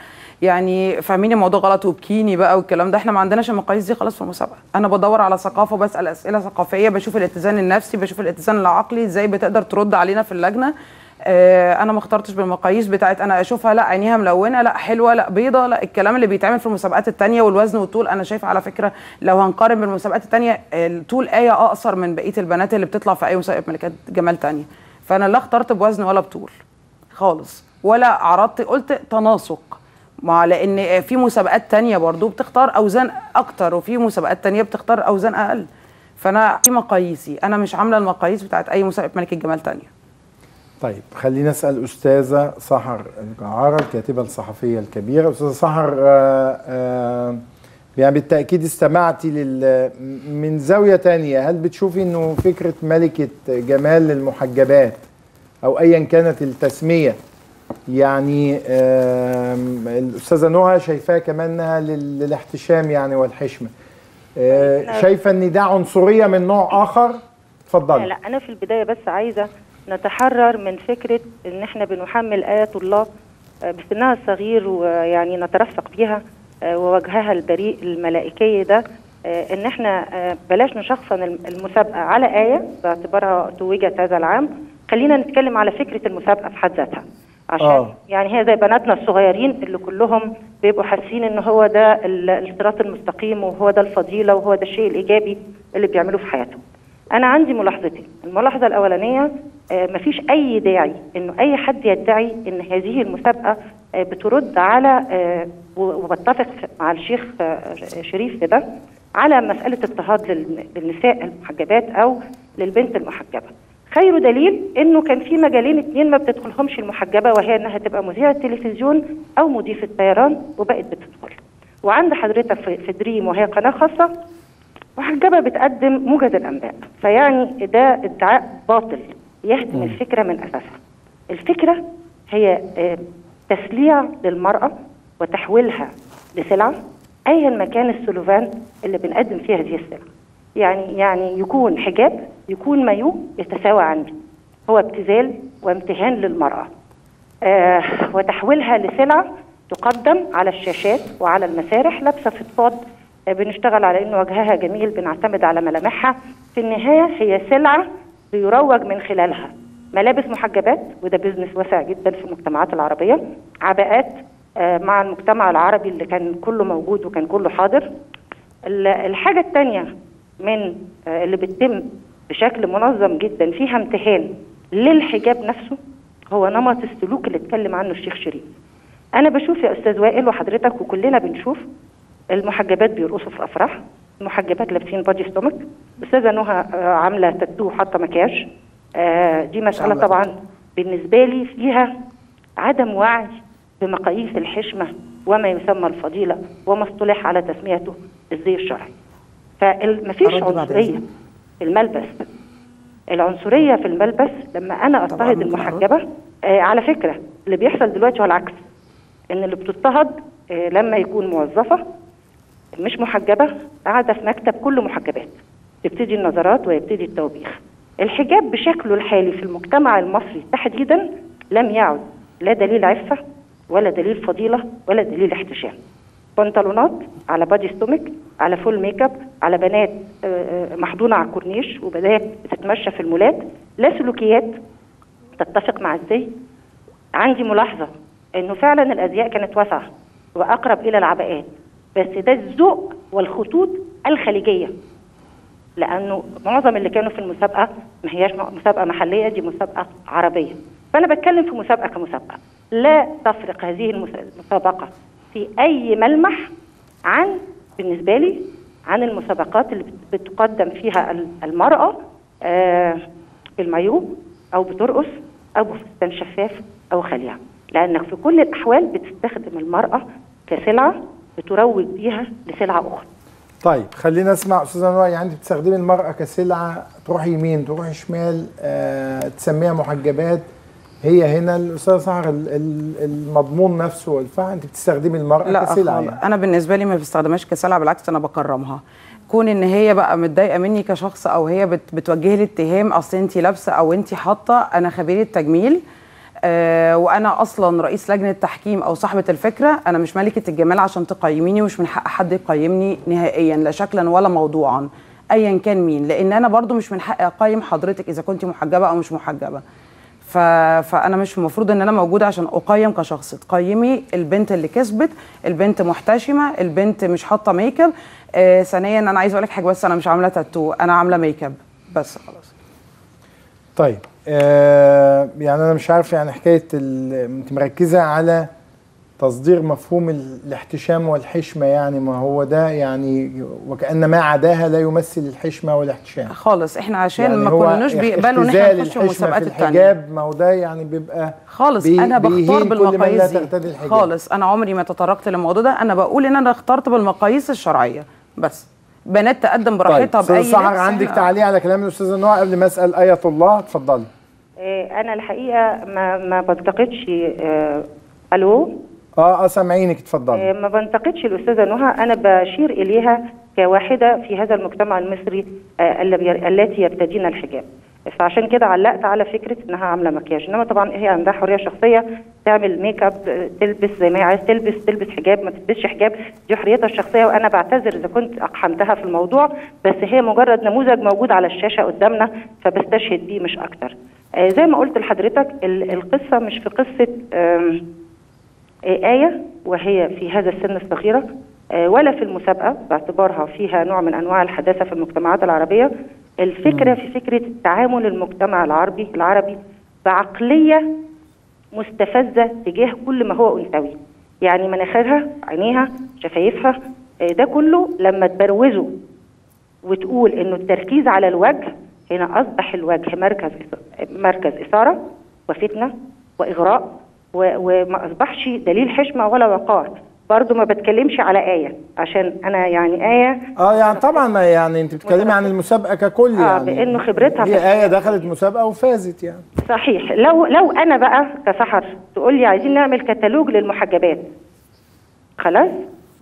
S6: يعني فاهمين الموضوع غلط وبكيني بقى والكلام ده احنا ما عندناش المقاييس دي خلاص في المسابقه انا بدور على ثقافه بسال اسئله ثقافيه بشوف الاتزان النفسي بشوف الاتزان العقلي ازاي بتقدر ترد علينا في اللجنه آه انا ما اخترتش بالمقاييس بتاعت انا اشوفها لا عينيها ملونه لا حلوه لا بيضه لا الكلام اللي بيتعمل في المسابقات التانية والوزن والطول انا شايفه على فكره لو هنقارن بالمسابقات التانية الطول ايه اقصر من بقيه البنات اللي بتطلع في اي مسابقه ملكات جمال تانية فانا لا اخترت بوزن ولا بطول خالص ولا عرضت قلت تناسق مع لان في مسابقات تانية برضو بتختار اوزان اكتر وفي مسابقات تانية بتختار اوزان اقل فانا في مقاييسي انا مش عامله المقاييس بتاعت اي مسابقه ملكه جمال تانية
S4: طيب خلينا نسال استاذه سحر الجعاره الكاتبه الصحفيه الكبيره استاذه سحر آه، آه، يعني بالتاكيد استمعتي لل من زاويه تانية هل بتشوفي انه فكره ملكه جمال للمحجبات او ايا كانت التسميه يعني آم، الاستاذه نهى شايفاها كمان انها لل- للاحتشام يعني والحشمه آه، شايفه ان ده عنصريه من نوع اخر اتفضلي
S8: لا انا في البدايه بس عايزه نتحرر من فكره ان احنا بنحمل ايات الله آه، بسنها الصغير ويعني نترفق بيها آه، ووجهها البريء الملائكي ده آه، ان احنا آه، بلاش نشخصن الم- المسابقه على ايه باعتبارها توجت هذا العام خلينا نتكلم على فكره المسابقه في حد ذاتها عشان
S4: آه.
S8: يعني هي زي بناتنا الصغيرين اللي كلهم بيبقوا حاسين ان هو ده ال- الصراط المستقيم وهو ده الفضيله وهو ده الشيء الايجابي اللي بيعملوه في حياتهم. انا عندي ملاحظتين، الملاحظه الاولانيه آه، مفيش اي داعي انه اي حد يدعي ان هذه المسابقه آه، بترد على آه، و- وبتفق مع الشيخ آه، شريف في ده على مساله اضطهاد لل- للنساء المحجبات او للبنت المحجبه. خير دليل انه كان في مجالين اتنين ما بتدخلهمش المحجبه وهي انها تبقى مذيعه تلفزيون او مضيفه طيران وبقت بتدخل. وعند حضرتك في في دريم وهي قناه خاصه محجبه بتقدم موجز الانباء فيعني ده ادعاء باطل يهدم الفكره من اساسها. الفكره هي آه، تسليع للمراه وتحويلها لسلعه ايا ما كان السلوفان اللي بنقدم فيها هذه السلعه. يعني يعني يكون حجاب يكون مايو يتساوى عندي هو ابتذال وامتهان للمراه. آه وتحويلها لسلعه تقدم على الشاشات وعلى المسارح لابسه فضفاض آه بنشتغل على ان وجهها جميل بنعتمد على ملامحها في النهايه هي سلعه بيروج من خلالها ملابس محجبات وده بيزنس واسع جدا في المجتمعات العربيه عباءات آه مع المجتمع العربي اللي كان كله موجود وكان كله حاضر ال- الحاجه الثانيه من آه اللي بتتم بشكل منظم جدا فيها امتهان للحجاب نفسه هو نمط السلوك اللي اتكلم عنه الشيخ شريف انا بشوف يا استاذ وائل وحضرتك وكلنا بنشوف المحجبات بيرقصوا في افراح المحجبات لابسين بادي ستومك استاذه نهى آه، عامله تاتو وحاطه مكياج آه، دي مساله
S4: عاملة
S8: طبعا بالنسبه لي فيها عدم وعي بمقاييس الحشمه وما يسمى الفضيله وما اصطلح على تسميته الزي الشرعي فمفيش
S6: أرد بعد
S8: عنصريه
S6: إذنك.
S8: في الملبس العنصريه في الملبس لما انا
S6: طبعاً
S8: اضطهد
S6: ممكن
S8: المحجبه آه على فكره اللي بيحصل دلوقتي هو العكس ان اللي بتضطهد آه لما يكون موظفه مش محجبه قاعده في مكتب كله محجبات تبتدي النظرات ويبتدي التوبيخ الحجاب بشكله الحالي في المجتمع المصري تحديدا لم يعد لا دليل عفه ولا دليل فضيله ولا دليل احتشام بنطلونات على بادي ستومك على فول ميك اب على بنات آه، آه، محضونه على الكورنيش وبنات بتتمشى في المولات لا سلوكيات تتفق مع الزي عندي ملاحظه انه فعلا الازياء كانت واسعه واقرب الى العباءات بس ده الذوق والخطوط الخليجيه لانه معظم اللي كانوا في المسابقه ما هياش م- مسابقه محليه دي مسابقه عربيه فانا بتكلم في مسابقه كمسابقه لا تفرق هذه المس- المسابقه في اي ملمح عن بالنسبه لي عن المسابقات اللي بت- بتقدم فيها ال- المراه آه، بالمايو او بترقص او بفستان شفاف او خليعه لانك في كل الاحوال بتستخدم المراه كسلعه بتروج بيها لسلعه اخرى
S4: طيب خلينا نسمع استاذه نوى يعني انت بتستخدمي المراه كسلعه تروحي يمين تروحي شمال آه تسميها محجبات هي هنا الاستاذه سهر ال- ال- المضمون نفسه والفعل انت بتستخدمي المراه
S6: لا
S4: كسلعه
S6: خالص.
S4: يعني.
S6: انا بالنسبه لي ما بستخدمهاش كسلعه بالعكس انا بكرمها كون ان هي بقى متضايقه مني كشخص او هي بت بتوجه لي اتهام اصل انت لابسه او انت حاطه انا خبيره تجميل آه وانا اصلا رئيس لجنه تحكيم او صاحبه الفكره انا مش ملكه الجمال عشان تقيميني ومش من حق حد يقيمني نهائيا لا شكلا ولا موضوعا ايا كان مين لان انا برضو مش من حقي اقيم حضرتك اذا كنت محجبه او مش محجبه ف... فانا مش المفروض ان انا موجوده عشان اقيم كشخص تقيمي البنت اللي كسبت البنت محتشمه البنت مش حاطه ميك اب آه ثانيا انا عايزه اقول لك حاجه بس انا مش عامله تاتو انا عامله ميك اب بس خلاص
S4: طيب آه يعني انا مش عارف يعني حكايه ال- انت مركزه على تصدير مفهوم ال- الاحتشام والحشمه يعني ما هو ده يعني وكأن ما عداها لا يمثل الحشمه والاحتشام
S6: خالص احنا عشان
S4: يعني
S6: ما
S4: هو
S6: كناش بيقبلوا ان احنا
S4: اختزال
S6: نخش
S4: الحشمة
S6: المسابقات
S4: في
S6: التانية
S4: الحجاب ما هو ده يعني بيبقى
S6: خالص
S4: بي-
S6: انا بختار
S4: بيهين كل من لا
S6: بالمقاييس
S4: ترتدي
S6: دي
S4: الحجاب.
S6: خالص انا عمري ما تطرقت للموضوع ده انا بقول ان انا اخترت بالمقاييس الشرعيه بس بنات تقدم براحتها
S4: طيب
S6: باي
S4: استاذ سحر
S6: لبس،
S4: عندك
S6: إحنا-
S4: تعليق على كلام الاستاذه نوى قبل ما اسال ايه الله اتفضلي
S8: آه، انا الحقيقه ما ما بنتقدش آه، الو
S4: اه اه سامعينك اتفضلي
S8: آه، ما بنتقدش الاستاذه نهى انا بشير اليها كواحده في هذا المجتمع المصري آه، الذي- التي يرتدين الحجاب فعشان كده علقت على فكره انها عامله مكياج انما طبعا هي عندها حريه شخصيه تعمل ميك اب آه، تلبس زي ما هي عايز تلبس تلبس حجاب ما تلبسش حجاب دي حريتها الشخصيه وانا بعتذر اذا كنت اقحمتها في الموضوع بس هي مجرد نموذج موجود على الشاشه قدامنا فبستشهد بيه مش اكتر آه، زي ما قلت لحضرتك ال- القصه مش في قصه آم، آه، آية وهي في هذا السن الصغيرة آه، ولا في المسابقة باعتبارها فيها نوع من أنواع الحداثة في المجتمعات العربية الفكرة في فكرة تعامل المجتمع العربي العربي بعقلية مستفزة تجاه كل ما هو أنثوي يعني مناخيرها عينيها شفايفها آه، ده كله لما تبروزه وتقول انه التركيز على الوجه هنا اصبح الوجه مركز مركز اثاره وفتنه واغراء و- وما اصبحش دليل حشمه ولا وقار برضو ما بتكلمش على ايه عشان انا يعني ايه
S4: اه يعني طبعا ما يعني انت بتتكلمي عن المسابقه ككل
S8: آه،
S4: يعني
S8: بإنه خبرتها في
S4: هي ايه دخلت مسابقه وفازت يعني
S8: صحيح لو لو انا بقى كسحر تقول لي عايزين نعمل كتالوج للمحجبات خلاص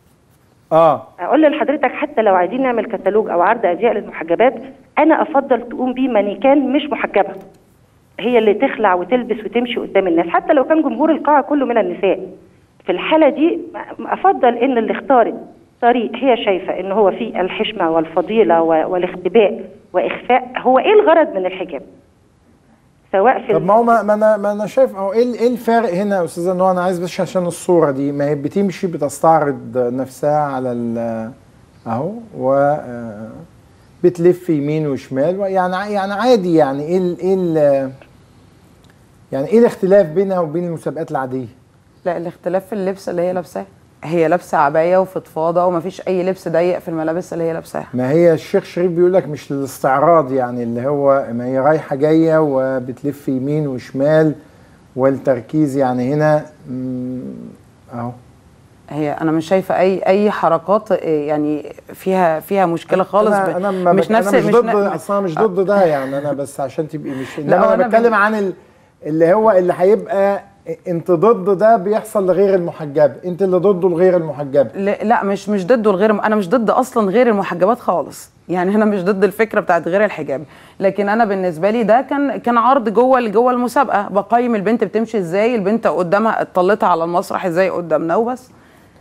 S4: اه
S8: اقول لحضرتك حتى لو عايزين نعمل كتالوج او عرض ازياء للمحجبات انا افضل تقوم بيه مانيكان مش محجبه هي اللي تخلع وتلبس وتمشي قدام الناس حتى لو كان جمهور القاعه كله من النساء في الحاله دي افضل ان اللي اختارت طريق هي شايفه ان هو فيه الحشمه والفضيله و- والاختباء واخفاء هو ايه الغرض من الحجاب سواء في
S4: طب ما هو ما ما انا ما انا شايف اهو ايه ال- ايه الفرق هنا يا استاذه نوى انا عايز بس عشان الصوره دي ما هي بتمشي بتستعرض نفسها على ال اهو و آه، بتلف يمين وشمال يعني ع- يعني عادي يعني ايه ال ايه ال يعني ايه الاختلاف بينها وبين المسابقات العاديه؟
S6: لا الاختلاف في اللبس اللي هي لابساه هي لابسه عبايه وفضفاضه ومفيش اي لبس ضيق في الملابس اللي هي لابساها
S4: ما هي الشيخ شريف بيقول لك مش للاستعراض يعني اللي هو ما هي رايحه جايه وبتلف يمين وشمال والتركيز يعني هنا مم، اهو
S6: هي انا مش شايفه اي اي حركات إيه، يعني فيها فيها مشكله خالص
S4: انا
S6: ب-
S4: انا ما
S6: مش
S4: بك-
S6: نفس
S4: انا مش
S6: مش
S4: ضد
S6: ن-
S4: اصلا مش ضد ده يعني انا بس عشان تبقي مش
S6: لا،
S4: انما
S6: هو
S4: انا
S6: أنا
S4: بتكلم
S6: بن-
S4: عن ال- اللي هو اللي هيبقى انت ضد ده بيحصل لغير المحجبه انت اللي ضده لغير المحجبه
S6: لا لا، مش مش ضده الغير انا مش ضد اصلا غير المحجبات خالص يعني انا مش ضد الفكره بتاعت غير الحجاب لكن انا بالنسبه لي ده كان كان عرض جوه جوه المسابقه بقيم البنت بتمشي ازاي البنت قدامها اطلتها على المسرح ازاي قدامنا وبس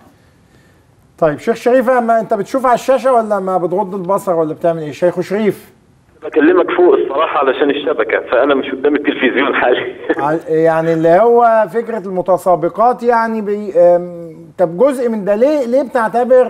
S4: طيب شيخ شريفه ما انت بتشوف على الشاشه ولا ما بتغض البصر ولا بتعمل ايه شيخ شريف
S7: بكلمك فوق الصراحة علشان الشبكة فأنا مش قدام التلفزيون حالي
S4: ع- يعني اللي هو فكره المتسابقات يعني بي أم، طب جزء من ده ليه ليه بتعتبر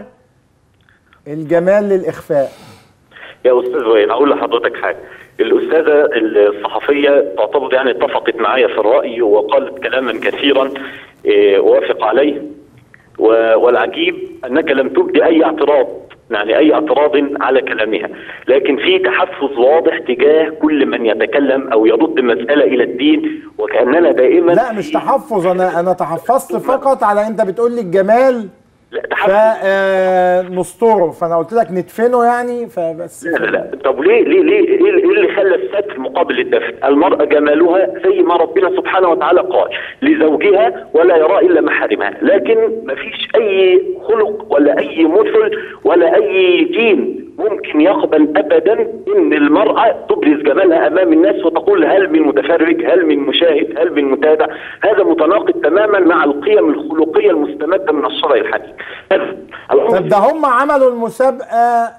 S4: الجمال للاخفاء
S7: يا أستاذ وائل هقول لحضرتك حاجة الأستاذة الصحفية تعتبر يعني اتفقت معايا في الرأي وقالت كلاما كثيرا إيه، أوافق عليه و- والعجيب أنك لم تبدي أي اعتراض يعني أي اعتراض على كلامها لكن في تحفظ واضح تجاه كل من يتكلم أو يرد مسألة إلى الدين وكأننا دائما
S4: لا مش تحفظ انا انا تحفظت فقط على انت بتقول لي الجمال
S7: لا
S4: ف
S7: تحفظ
S4: آه، نستره فانا قلت لك ندفنه يعني فبس
S7: لا لا لا طب ليه ليه ليه ايه إيه اللي خلى الستر مقابل الدفن؟ المرأة جمالها زي ما ربنا سبحانه وتعالى قال لزوجها ولا يرى الا محارمها، لكن ما فيش اي خلق ولا اي مثل ولا اي دين ممكن يقبل ابدا ان المرأة تبرز جمالها امام الناس وتقول هل من متفرج، هل من مشاهد، هل من متابع، هذا متناقض تماما مع القيم الخلقية المستمدة من الشرع الحديث. هذا العنف
S4: طب ده هم عملوا المسابقه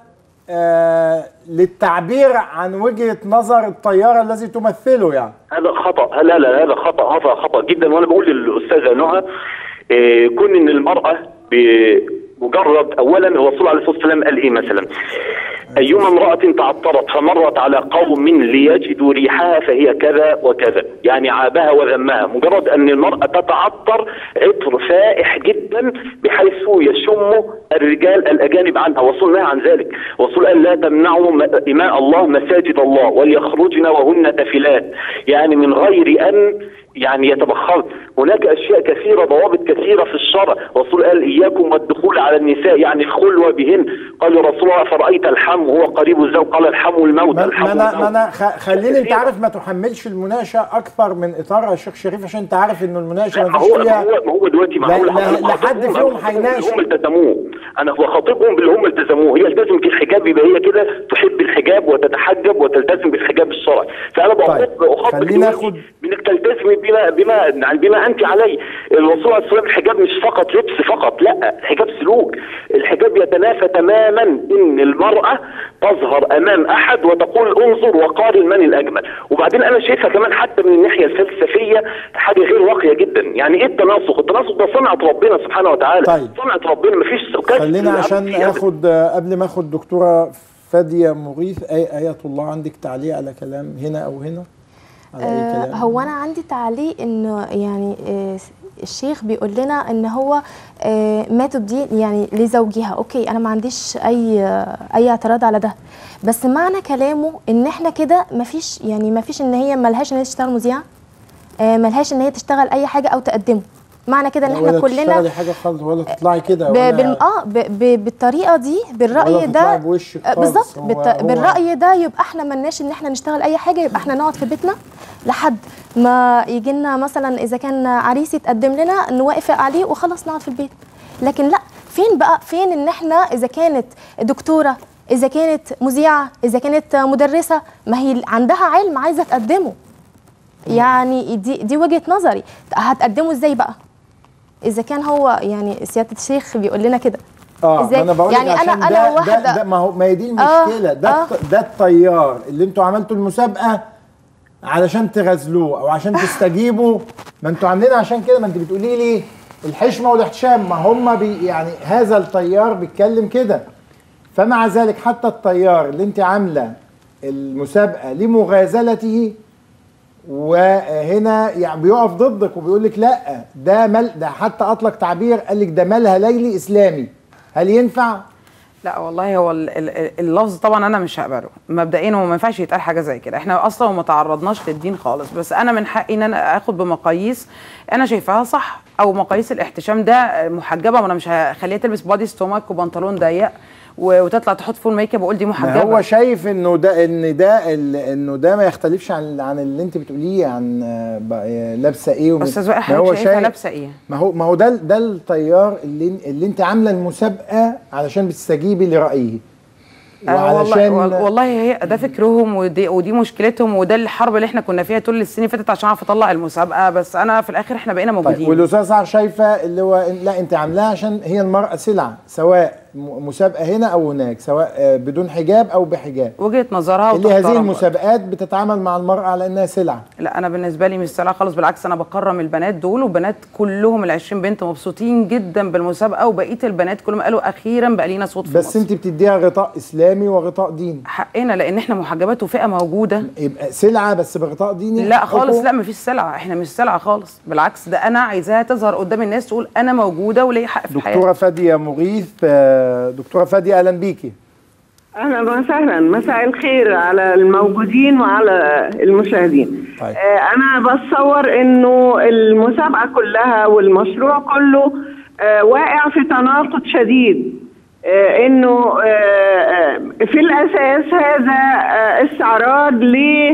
S4: آه للتعبير عن وجهه نظر الطياره الذي تمثله يعني
S7: هذا خطا لا لا هذا خطا هذا خطا جدا وانا بقول للاستاذه نهى إيه، كون ان المراه بمجرد اولا الرسول عليه الصلاه والسلام قال ايه مثلا ايما امراه تعطرت فمرت على قوم ليجدوا ريحها فهي كذا وكذا يعني عابها وذمها مجرد ان المراه تتعطر عطر فائح جدا بحيث يشم الرجال الاجانب عنها وصل نهى عن ذلك وصل قال لا تمنعوا م- اماء الله مساجد الله وليخرجن وهن تفلات يعني من غير ان يعني يتبخرن هناك اشياء كثيره ضوابط كثيره في الشرع الرسول قال اياكم والدخول على النساء يعني الخلوه بهن قال يا رسول الله فرايت الحم وهو قريب الزوج قال الحم الموت
S4: ما
S7: الحم
S4: ما انا ما
S7: الموت.
S4: انا خ- خليني انت عارف ما تحملش المناقشه اكثر من اطارها يا شيخ شريف عشان انت عارف انه المناقشه
S7: لا،
S4: ما
S7: ما
S4: فيش
S7: هو ما
S4: فيها
S7: هو ما هو دلوقتي
S4: لا-
S7: معقول
S4: لا-
S7: حضرتك
S4: لا حد
S7: خاطبهم،
S4: فيهم
S7: أنا خاطبهم
S4: هيناقش.
S7: باللي هم التزموه انا بخاطبهم باللي هم التزموه هي التزمت الحجاب يبقى هي كده تحب الحجاب وتتحجب وتلتزم بالحجاب الشرعي فانا
S4: طيب،
S7: بخاطب اخاطب
S4: خلينا
S7: دلوقتي
S4: ناخد-
S7: بانك تلتزمي بما بما يعني بما انت عليه الرسول عليه الصلاه والسلام الحجاب مش فقط لبس فقط لا الحجاب سلوك الحجاب يتنافى تماما تماما ان المراه تظهر امام احد وتقول انظر وقارن من الاجمل وبعدين انا شايفها كمان حتى من الناحيه الفلسفيه حاجه غير راقيه جدا يعني ايه التناسق التناسق ده صنعه ربنا سبحانه وتعالى
S4: طيب.
S7: صنعه ربنا مفيش سكات
S4: خلينا عشان
S7: فيها.
S4: اخد قبل ما اخد دكتوره فاديه مغيث اي ايه الله عندك تعليق على كلام هنا او هنا على اي
S5: آه،
S4: كلام
S5: هو انا عندي تعليق انه يعني آه، الشيخ بيقول لنا ان هو آه، ما تبدي يعني لزوجها اوكي انا ما عنديش اي آه، اي اعتراض على ده بس معنى كلامه ان احنا كده ما فيش يعني ما فيش ان هي ملهاش ان هي تشتغل مذيعه آه، ملهاش ان هي تشتغل اي حاجه او تقدمه معنى كده ان احنا
S4: ولا
S5: كلنا
S4: تشتغلي حاجه خالص ولا تطلعي كده
S5: ب...
S4: ولا
S5: بال... اه ب... ب... بالطريقه دي بالراي
S4: ولا
S5: ده
S4: تطلعي بوشك
S5: آه،
S4: خالص.
S5: بالظبط
S4: هو-
S5: بالت...
S4: هو-
S5: بالراي ده يبقى احنا ملناش ان احنا نشتغل اي حاجه يبقى احنا نقعد في بيتنا لحد ما يجي لنا مثلا اذا كان عريس يتقدم لنا نوافق عليه وخلاص نقعد في البيت لكن لا فين بقى فين ان احنا اذا كانت دكتوره اذا كانت مذيعه اذا كانت مدرسه ما هي عندها علم عايزه تقدمه يعني دي دي وجهه نظري هتقدمه ازاي بقى اذا كان هو يعني سياده الشيخ بيقول لنا كده
S4: اه
S5: إزاي؟
S4: ما انا بقول
S5: يعني
S4: لك
S5: أنا-
S4: عشان
S5: أنا
S4: ده,
S5: واحدة-
S4: ده, ده ما هو ما هي دي
S5: آه،
S4: المشكله ده
S5: آه.
S4: الط- ده الطيار اللي انتوا عملتوا المسابقه علشان تغزلوه او عشان تستجيبوا ما انتوا عاملين عشان كده ما انت بتقولي لي الحشمه والاحتشام ما هم بي يعني هذا الطيار بيتكلم كده فمع ذلك حتى الطيار اللي انت عامله المسابقه لمغازلته وهنا يعني بيقف ضدك وبيقول لك لا ده مل ده حتى اطلق تعبير قال لك ده مالها ليلي اسلامي هل ينفع؟
S6: لا والله هو ال- ال- اللفظ طبعا انا مش هقبله مبدئيا هو ما ينفعش يتقال حاجه زي كده احنا اصلا ما تعرضناش للدين خالص بس انا من حقي ان انا اخد بمقاييس انا شايفاها صح او مقاييس الاحتشام ده محجبه وانا مش هخليها تلبس بادي ستومك وبنطلون ضيق و- وتطلع تحط فول ميك اب واقول دي
S4: ما
S6: محجبه
S4: هو شايف انه ده ان ده ال- انه ده ما يختلفش عن عن اللي انت بتقوليه عن آه، ب- آه، لابسه ايه وم-
S6: استاذ وائل
S4: ما هو
S6: حضرتك شايفه
S4: شايف-
S6: لابسه ايه
S4: ما هو ما هو ده ده الطيار اللي اللي انت عامله المسابقه علشان بتستجيبي لرايه
S6: آه والله وال- والله هي ده فكرهم ودي ودي مشكلتهم وده الحرب اللي احنا كنا فيها طول السنين اللي فاتت عشان اعرف اطلع المسابقه بس انا في الاخر احنا بقينا موجودين
S4: طيب والاستاذ سعد شايفه اللي هو إن- لا انت عاملاها عشان هي المراه سلعه سواء م- مسابقه هنا او هناك سواء آه، بدون حجاب او بحجاب
S6: وجهه نظرها
S4: اللي هذه
S6: وتحترم برضه.
S4: المسابقات بتتعامل مع المراه على انها سلعه
S6: لا انا بالنسبه لي مش سلعه خالص بالعكس انا بكرم البنات دول وبنات كلهم ال 20 بنت مبسوطين جدا بالمسابقه وبقيه البنات كلهم قالوا اخيرا بقى لينا صوت في
S4: بس
S6: مصر.
S4: انت بتديها غطاء اسلامي وغطاء ديني
S6: حقنا لان احنا محجبات وفئه موجوده
S4: يبقى سلعه بس بغطاء ديني
S6: لا خالص
S4: حقوق؟
S6: لا مفيش سلعه احنا مش سلعه خالص بالعكس ده انا عايزاها تظهر قدام الناس تقول انا موجوده وليا حق في الحياه
S4: دكتوره فاديه مغيث آه، دكتوره فاديه اهلا بيكي
S9: اهلا وسهلا مساء الخير على الموجودين وعلى المشاهدين
S4: طيب.
S9: آه انا بتصور انه المسابقه كلها والمشروع كله آه واقع في تناقض شديد آه انه آه آه، في الاساس هذا آه استعراض ل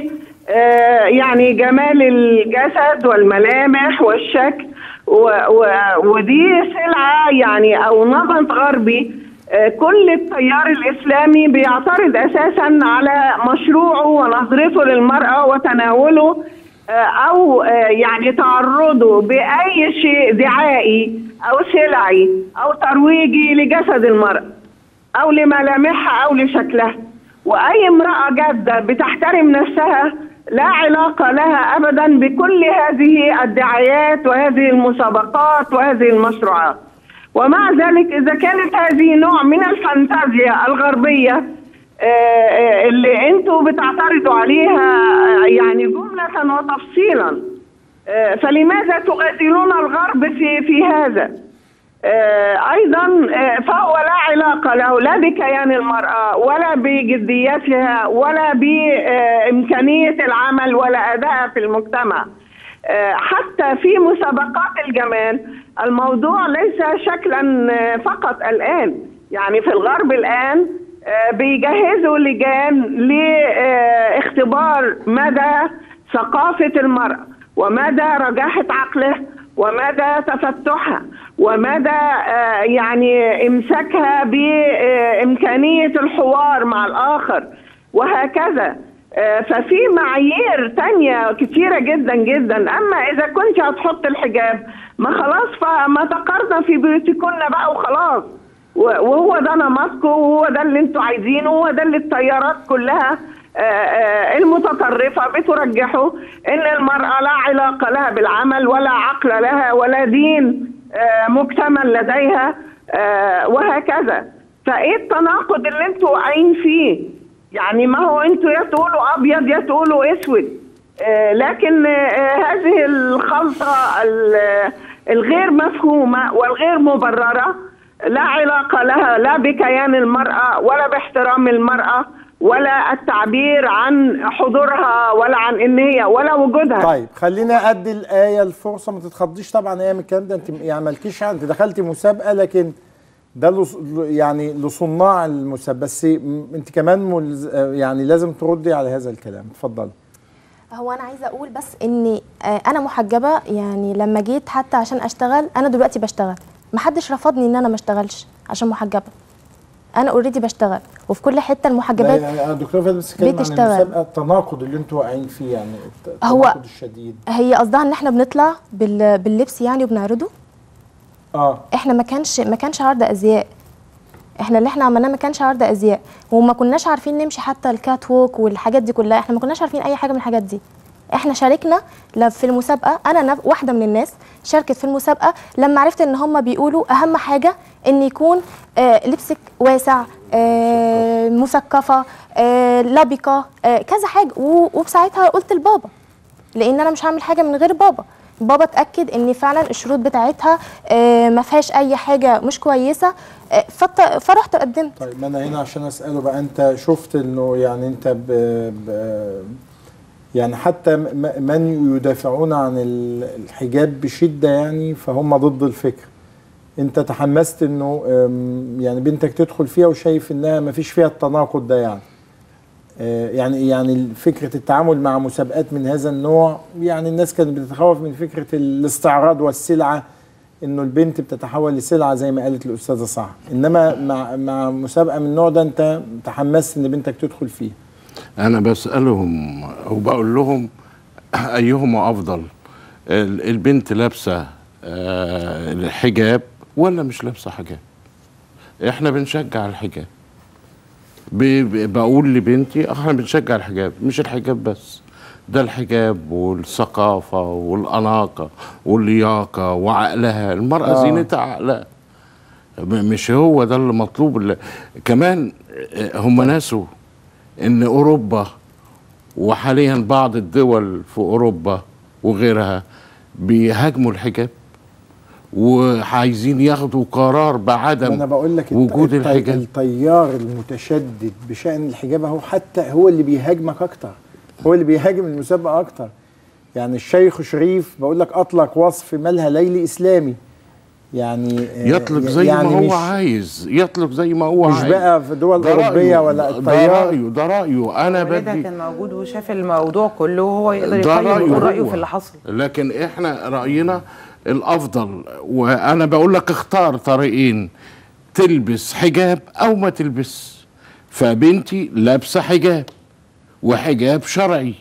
S9: آه، يعني جمال الجسد والملامح والشكل و و ودي سلعه يعني او نمط غربي آه، كل التيار الاسلامي بيعترض اساسا على مشروعه ونظرته للمراه وتناوله آه، او آه، يعني تعرضه باي شيء دعائي او سلعي او ترويجي لجسد المراه او لملامحها او لشكلها واي امراه جاده بتحترم نفسها لا علاقه لها ابدا بكل هذه الدعايات وهذه المسابقات وهذه المشروعات ومع ذلك اذا كانت هذه نوع من الفانتازيا الغربيه آه، آه، اللي انتوا بتعترضوا عليها آه، يعني جمله وتفصيلا آه، فلماذا تغادرون الغرب في في هذا؟ آه، ايضا آه، فهو لا علاقه له لا بكيان المراه ولا بجديتها ولا بامكانيه العمل ولا ادائها في المجتمع آه، حتى في مسابقات الجمال الموضوع ليس شكلا آه، فقط الان يعني في الغرب الان آه، بيجهزوا لجان لاختبار مدى ثقافه المراه ومدى رجاحه عقلها ومدى تفتحها ومدى آه، يعني امساكها بامكانيه الحوار مع الاخر وهكذا آه، ففي معايير تانية كتيرة جدا جدا أما إذا كنت هتحط الحجاب ما خلاص فما تقرنا في بيوتكن بقى وخلاص و- وهو ده نمطكم وهو ده اللي انتوا عايزينه وهو ده اللي التيارات كلها آه، آه، المتطرفة بترجحه ان المرأة لا علاقة لها بالعمل ولا عقل لها ولا دين آه، مكتمل لديها آه، وهكذا فايه التناقض اللي انتوا واقعين فيه يعني ما هو انتوا يا تقولوا ابيض يا تقولوا اسود آه، لكن آه، هذه الخلطة ال- الغير مفهومة والغير مبررة لا علاقة لها لا بكيان المرأة ولا باحترام المرأة ولا التعبير عن حضورها ولا عن ان هي ولا وجودها
S4: طيب خلينا ادي الايه الفرصه ما تتخضيش طبعا ايام الكلام ده انت يعني مالكيش حق، انت دخلتي مسابقه لكن ده لص- يعني لصناع المسابقه بس م- انت كمان ملز... يعني لازم تردي على هذا الكلام اتفضلي
S5: هو انا عايزه اقول بس اني آه، انا محجبه يعني لما جيت حتى عشان اشتغل انا دلوقتي بشتغل محدش رفضني ان انا ما اشتغلش عشان محجبه انا اوريدي بشتغل وفي كل حته المحجبات
S4: لا يعني الدكتور فادي بس اتكلم عن
S5: بتشتغل.
S4: المسابقه التناقض اللي انتوا واقعين فيه يعني الت-
S5: هو-
S4: التناقض الشديد
S5: هي قصدها ان احنا بنطلع بال- باللبس يعني وبنعرضه
S4: اه
S5: احنا ما كانش ما كانش عرض ازياء احنا اللي احنا عملناه ما كانش عرض ازياء وما كناش عارفين نمشي حتى الكات ووك والحاجات دي كلها احنا ما كناش عارفين اي حاجه من الحاجات دي احنا شاركنا ل- في المسابقه انا نف- واحده من الناس شاركت في المسابقه لما عرفت ان هم بيقولوا اهم حاجه ان يكون آه لبسك واسع آه مثقفه آه لبقه آه كذا حاجه و- وبساعتها قلت لبابا لان انا مش هعمل حاجه من غير بابا بابا اتاكد ان فعلا الشروط بتاعتها آه، ما فيهاش اي حاجه مش كويسه آه، فت- فرحت قدمت
S4: طيب ما انا هنا عشان اساله بقى انت شفت انه يعني انت ب... ب... يعني حتى م- من يدافعون عن ال- الحجاب بشده يعني فهم ضد الفكر انت تحمست انه أم، يعني بنتك تدخل فيها وشايف انها ما فيش فيها التناقض ده يعني آه، يعني يعني فكره التعامل مع مسابقات من هذا النوع يعني الناس كانت بتتخوف من فكره الاستعراض والسلعه انه البنت بتتحول لسلعه زي ما قالت الاستاذه صح انما مع مع مسابقه من النوع ده انت تحمست ان بنتك تدخل فيه
S10: انا بسالهم وبقول لهم ايهما افضل ال- البنت لابسه آه، الحجاب ولا مش لابسه حجاب احنا بنشجع الحجاب ب- ب- بقول لبنتي احنا بنشجع الحجاب مش الحجاب بس ده الحجاب والثقافة والأناقة واللياقة وعقلها المرأة
S4: آه.
S10: آه. زينتها عقلها م- مش هو ده اللي مطلوب اللي كمان آه، هم ناسوا ان اوروبا وحاليا بعض الدول في اوروبا وغيرها بيهاجموا الحجاب وعايزين ياخدوا قرار بعدم
S4: انا بقول لك الت-
S10: وجود
S4: الت-
S10: الحجاب
S4: التيار المتشدد بشان الحجاب اهو حتى هو اللي بيهاجمك اكتر هو اللي بيهاجم المسابقه اكتر يعني الشيخ شريف بقول لك اطلق وصف مالها ليلي اسلامي يعني آه،
S10: يطلق زي
S4: يعني
S10: ما هو
S4: مش
S10: عايز يطلق زي ما هو
S4: مش
S10: عايز
S4: بقى في دول
S10: ده
S4: أوروبية
S10: رأيه.
S4: ولا
S10: ده
S4: التيار.
S10: رأيه ده رأيه أنا
S6: والدها
S10: بدي
S6: كان موجود وشاف الموضوع كله وهو يقدر
S10: ده
S6: يقيم ويقول
S10: رأيه
S6: رايه
S10: هو.
S6: في اللي حصل
S10: لكن احنا رأينا الأفضل وأنا بقول لك اختار طريقين تلبس حجاب أو ما تلبس فبنتي لابسة حجاب وحجاب شرعي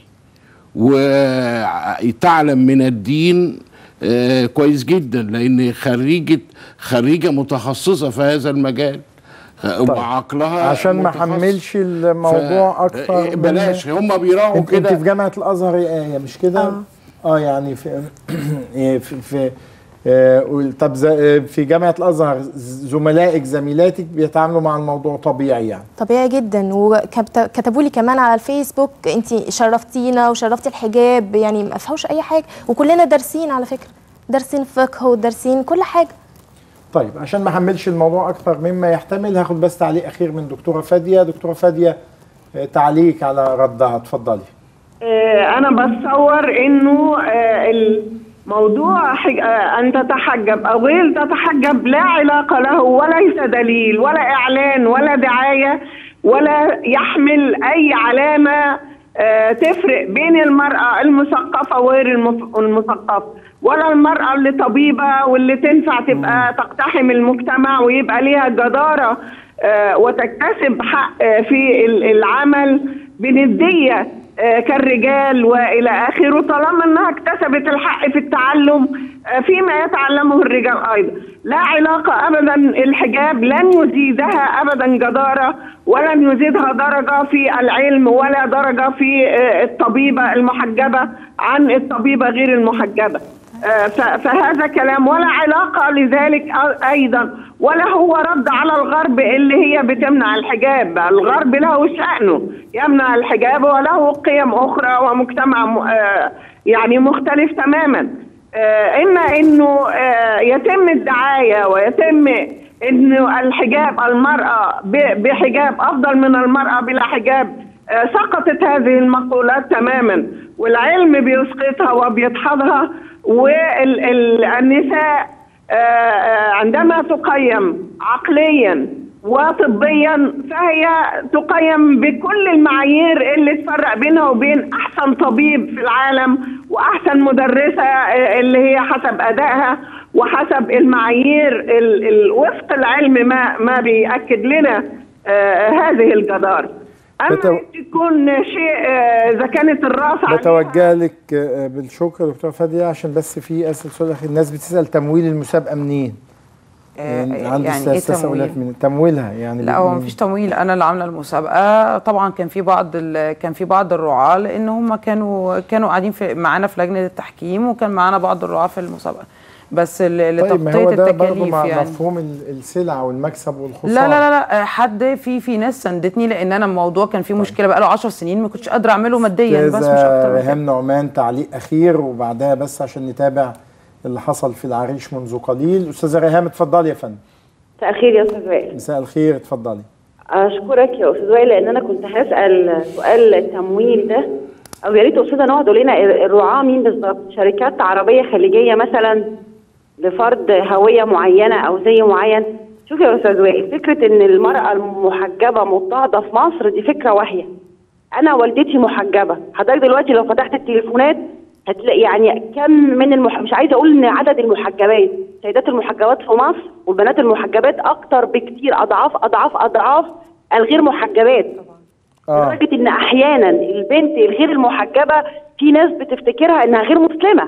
S10: وتعلم من الدين آه، كويس جدا لأن خريجة خريجة متخصصة في هذا المجال وعقلها
S4: عشان ما
S10: متخصص.
S4: حملش الموضوع
S10: ف-
S4: اكتر من-
S10: بلاش هم بيراعوا
S4: انت, انت
S10: كده
S4: في جامعه الازهر يا ايه مش كده
S5: آه.
S4: اه يعني في في, في آه، طب ز- آه، في جامعه الازهر زملائك زميلاتك بيتعاملوا مع الموضوع طبيعي يعني
S5: طبيعي جدا وكتبوا لي كمان على الفيسبوك انت شرفتينا وشرفتي الحجاب يعني ما فيهوش اي حاجه وكلنا دارسين على فكره دارسين فقه ودارسين كل حاجه
S4: طيب عشان ما احملش الموضوع اكتر مما يحتمل هاخد بس تعليق اخير من دكتوره فاديه دكتوره فاديه آه، تعليق على ردها اتفضلي
S9: آه، انا بتصور انه آه، الموضوع حج... آه، ان تتحجب او غير تتحجب لا علاقه له وليس دليل ولا اعلان ولا دعايه ولا يحمل اي علامه آه، تفرق بين المراه المثقفه وغير المث- المثقفه ولا المراه اللي طبيبه واللي تنفع تبقى تقتحم المجتمع ويبقى ليها جداره آه، وتكتسب حق آه، في ال- العمل بنديه آه، كالرجال والى اخره طالما انها اكتسبت الحق في التعلم آه، فيما يتعلمه الرجال ايضا لا علاقه ابدا الحجاب لن يزيدها ابدا جداره ولن يزيدها درجه في العلم ولا درجه في آه، الطبيبه المحجبه عن الطبيبه غير المحجبه آه، ف- فهذا كلام ولا علاقة لذلك أ- أيضا ولا هو رد على الغرب اللي هي بتمنع الحجاب الغرب له شأنه يمنع الحجاب وله قيم أخرى ومجتمع م- آه، يعني مختلف تماما آه، إما إنه آه، يتم الدعاية ويتم إنه الحجاب المرأة ب- بحجاب أفضل من المرأة بلا حجاب آه، سقطت هذه المقولات تماما والعلم بيسقطها وبيدحضها والنساء عندما تقيم عقليا وطبيا فهي تقيم بكل المعايير اللي تفرق بينها وبين احسن طبيب في العالم واحسن مدرسه آه، اللي هي حسب ادائها وحسب المعايير ال- ال- وفق العلم ما ما بياكد لنا آه، هذه الجدار اما
S4: بتو-
S9: تكون شيء آه، اذا كانت الراس عليها
S4: بتوجه لك آه، بالشكر دكتور فادية عشان بس في اسئله سؤال أخير. الناس بتسال تمويل المسابقه منين؟ يعني عندي
S6: يعني إيه
S4: تساؤلات
S6: تمويل؟
S4: من تمويلها يعني
S6: لا هو
S4: من-
S6: مفيش تمويل انا اللي عامله المسابقه طبعا كان في بعض ال- كان في بعض الرعاه لان هم كانوا كانوا قاعدين في معانا في لجنه التحكيم وكان معانا بعض الرعاه في المسابقه بس ل-
S4: طيب ما هو
S6: لتغطيه
S4: ده برضه
S6: التكاليف
S4: مع
S6: يعني
S4: مفهوم ال- السلع والمكسب والخساره
S6: لا لا لا لا حد في في ناس ساندتني لان انا الموضوع كان فيه مشكله بقاله 10 سنين ما كنتش قادره اعمله ماديا بس مش
S4: أستاذة
S6: اكتر من كده.
S4: ريهام نعمان تعليق اخير وبعدها بس عشان نتابع اللي حصل في العريش منذ قليل استاذه ريهام اتفضلي يا فندم
S11: مساء الخير يا استاذ وائل
S4: مساء الخير اتفضلي
S11: اشكرك يا استاذ وائل لان انا كنت هسال سؤال التمويل ده او يا ريت استاذه نهى تقول لنا الرعاه مين بالظبط شركات عربيه خليجيه مثلا لفرض هويه معينه او زي معين شوف يا استاذ وائل فكره ان المراه المحجبه مضطهده في مصر دي فكره واهيه انا والدتي محجبه حضرتك دلوقتي لو فتحت التليفونات هتلاقي يعني كم من المح... مش عايزه اقول ان عدد المحجبات سيدات المحجبات في مصر والبنات المحجبات اكتر بكتير اضعاف اضعاف اضعاف الغير محجبات
S4: اه
S11: لدرجه ان احيانا البنت الغير المحجبه في ناس بتفتكرها انها غير مسلمه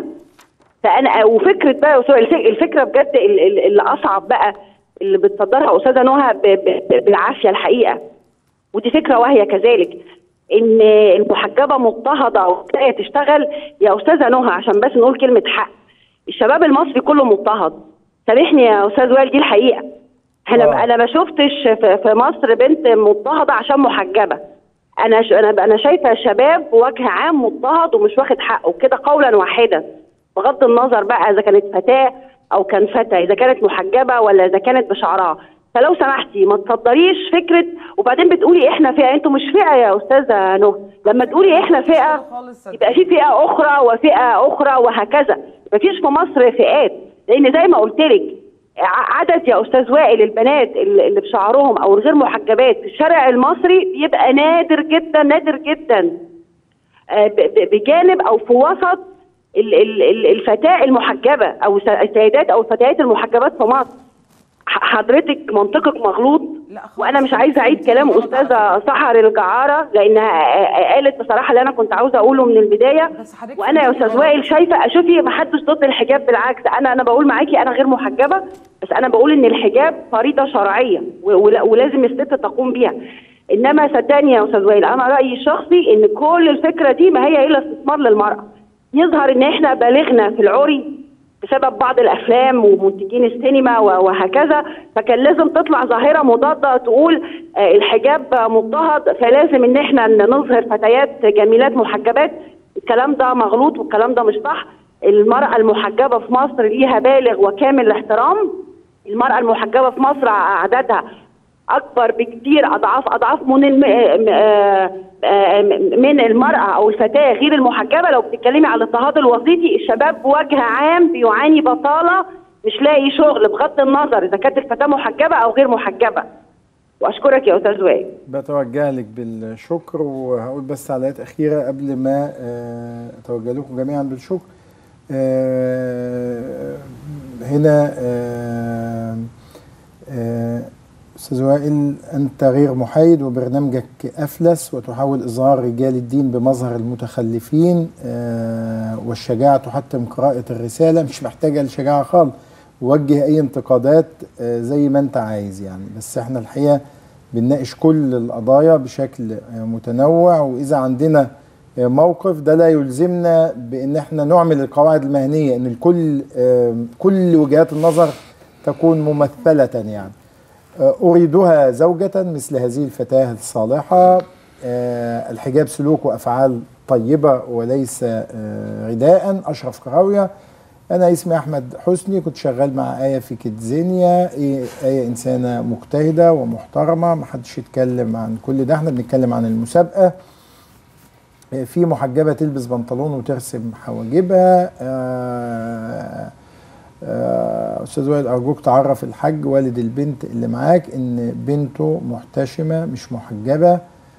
S11: فانا وفكره بقى الف- الفكره بجد ال- ال- اللي اصعب بقى اللي بتصدرها استاذه نهى ب- ب- بالعافيه الحقيقه ودي فكره واهيه كذلك ان المحجبه مضطهده وتلاقي تشتغل يا استاذه نهى عشان بس نقول كلمه حق الشباب المصري كله مضطهد سامحني يا استاذ وائل دي الحقيقه انا
S4: آه.
S11: انا ما شفتش في في مصر بنت مضطهده عشان محجبه انا ش... انا انا شايفه شباب بوجه عام مضطهد ومش واخد حقه كده قولا واحدا بغض النظر بقى اذا كانت فتاه او كان فتى اذا كانت محجبه ولا اذا كانت بشعرها فلو سمحتي ما تصدريش فكره وبعدين بتقولي احنا فئه انتوا مش فئه يا استاذه نهى لما تقولي احنا فئه يبقى في فئه اخرى وفئه اخرى وهكذا مفيش في مصر فئات لان زي ما قلت لك ع- عدد يا استاذ وائل البنات اللي اللي بشعرهم او الغير محجبات في الشارع المصري بيبقى نادر جدا نادر جدا آه، ب- ب- بجانب او في وسط ال- ال- ال- الفتاه المحجبه او الس- السيدات او الفتيات المحجبات في مصر ح- حضرتك منطقك مغلوط وانا مش عايزه اعيد كلام استاذه سحر الجعاره لانها قالت بصراحه اللي انا كنت عاوزه اقوله من البدايه وانا يا استاذ وائل شايفه شوفي ما حدش ضد الحجاب بالعكس انا انا بقول معاكي انا غير محجبه بس انا بقول ان الحجاب فريضه شرعيه و- ولا- ولازم الست تقوم بيها انما صدقني يا استاذ وائل انا رايي الشخصي ان كل الفكره دي ما هي الا استثمار للمراه يظهر ان احنا بالغنا في العري بسبب بعض الافلام ومنتجين السينما و- وهكذا فكان لازم تطلع ظاهره مضاده تقول آه، الحجاب مضطهد فلازم ان احنا ن- نظهر فتيات جميلات محجبات الكلام ده مغلوط والكلام ده مش صح المراه المحجبه في مصر ليها بالغ وكامل الاحترام المراه المحجبه في مصر عددها اكبر بكتير اضعاف اضعاف من الم... م- آه، آه، من المراه او الفتاه غير المحجبه لو بتتكلمي على الاضطهاد الوظيفي الشباب بوجه عام بيعاني بطاله مش لاقي شغل بغض النظر اذا كانت الفتاه محجبه او غير محجبه واشكرك يا استاذ وائل
S4: بتوجه لك بالشكر وهقول بس تعليقات اخيره قبل ما آه، اتوجه لكم جميعا بالشكر آه، هنا آه، آه، استاذ وائل انت غير محايد وبرنامجك افلس وتحاول اظهار رجال الدين بمظهر المتخلفين آه، والشجاعه تحتم قراءه الرساله مش محتاجه لشجاعه خالص وجه اي انتقادات آه، زي ما انت عايز يعني بس احنا الحقيقه بنناقش كل القضايا بشكل آه، متنوع واذا عندنا آه، موقف ده لا يلزمنا بان احنا نعمل القواعد المهنيه ان الكل آه، كل وجهات النظر تكون ممثله يعني آه، أريدها زوجة مثل هذه الفتاة الصالحة آه، الحجاب سلوك وأفعال طيبة وليس آه، رداء أشرف كراوية أنا اسمي أحمد حسني كنت شغال مع آية في كيدزينيا إيه- آية إنسانة مجتهدة ومحترمة محدش يتكلم عن كل ده احنا بنتكلم عن المسابقة آه، في محجبة تلبس بنطلون وترسم حواجبها آه، آه، استاذ وائل ارجوك تعرف الحاج والد البنت اللي معاك ان بنته محتشمه مش محجبه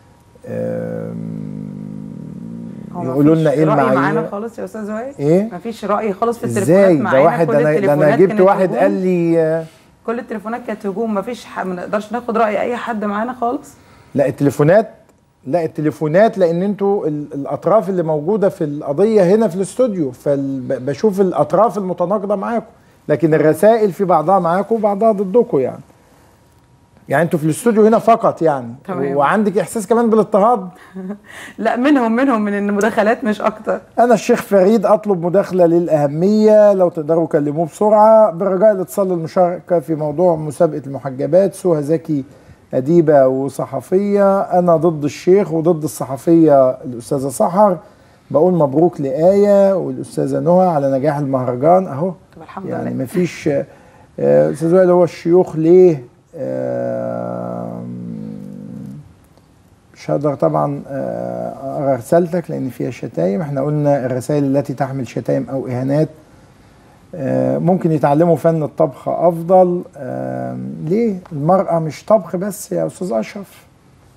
S6: هو
S4: يقولوا لنا
S6: مفيش
S4: ايه
S6: رأي معانا
S4: المعايير
S6: خالص يا استاذ وائل
S4: ايه
S6: مفيش راي خالص في التليفونات
S4: ازاي ده
S6: معانا
S4: واحد
S6: كل
S4: ده انا ده
S6: التليفونات
S4: انا جبت
S6: كانت
S4: واحد
S6: هجوم.
S4: قال لي آه،
S6: كل التليفونات كانت هجوم مفيش ح... ما نقدرش ناخد راي اي حد معانا خالص
S4: لا التليفونات لا التليفونات لان انتوا ال- الاطراف اللي موجوده في القضيه هنا في الاستوديو فبشوف الاطراف المتناقضه معاكم لكن الرسائل في بعضها معاكم وبعضها ضدكم يعني يعني انتوا في الاستوديو هنا فقط يعني
S6: تمام.
S4: وعندك احساس كمان بالاضطهاد
S6: لا منهم منهم من المداخلات مش اكتر
S4: انا الشيخ فريد اطلب مداخله للاهميه لو تقدروا كلموه بسرعه برجاء الاتصال للمشاركه في موضوع مسابقه المحجبات سهى زكي اديبه وصحفيه انا ضد الشيخ وضد الصحفيه الاستاذه سحر بقول مبروك لايه والاستاذه نهى على نجاح المهرجان اهو
S6: طب الحمد
S4: يعني
S6: لله
S4: مفيش آه، استاذ وائل هو الشيوخ ليه آه، مش هقدر طبعا آه، اقرا رسالتك لان فيها شتايم احنا قلنا الرسائل التي تحمل شتايم او اهانات آه، ممكن يتعلموا فن الطبخ افضل آه، ليه المراه مش طبخ بس يا استاذ اشرف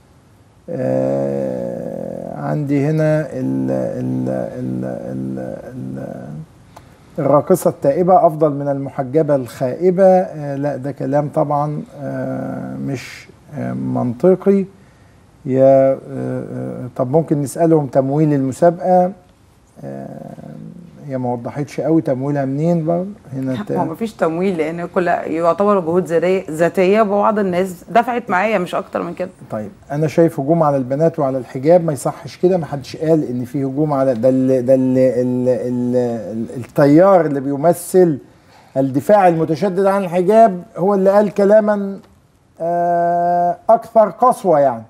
S4: آه، عندي هنا ال ال ال ال ال الراقصة التائبة أفضل من المحجبة الخائبة آه، لا ده كلام طبعا آه، مش آه، منطقي يا آه، آه، طب ممكن نسألهم تمويل المسابقة آه، هي ما وضحتش قوي تمويلها منين برضه هنا
S6: هو
S4: تا-
S6: مفيش تمويل لان كل يعتبر جهود ذاتيه ذاتيه وبعض الناس دفعت معايا مش اكتر من كده
S4: طيب انا شايف هجوم على البنات وعلى الحجاب ما يصحش كده ما حدش قال ان في هجوم على ده ال ده ال ال ال ال التيار اللي بيمثل الدفاع المتشدد عن الحجاب هو اللي قال كلاما آه، اكثر قسوه يعني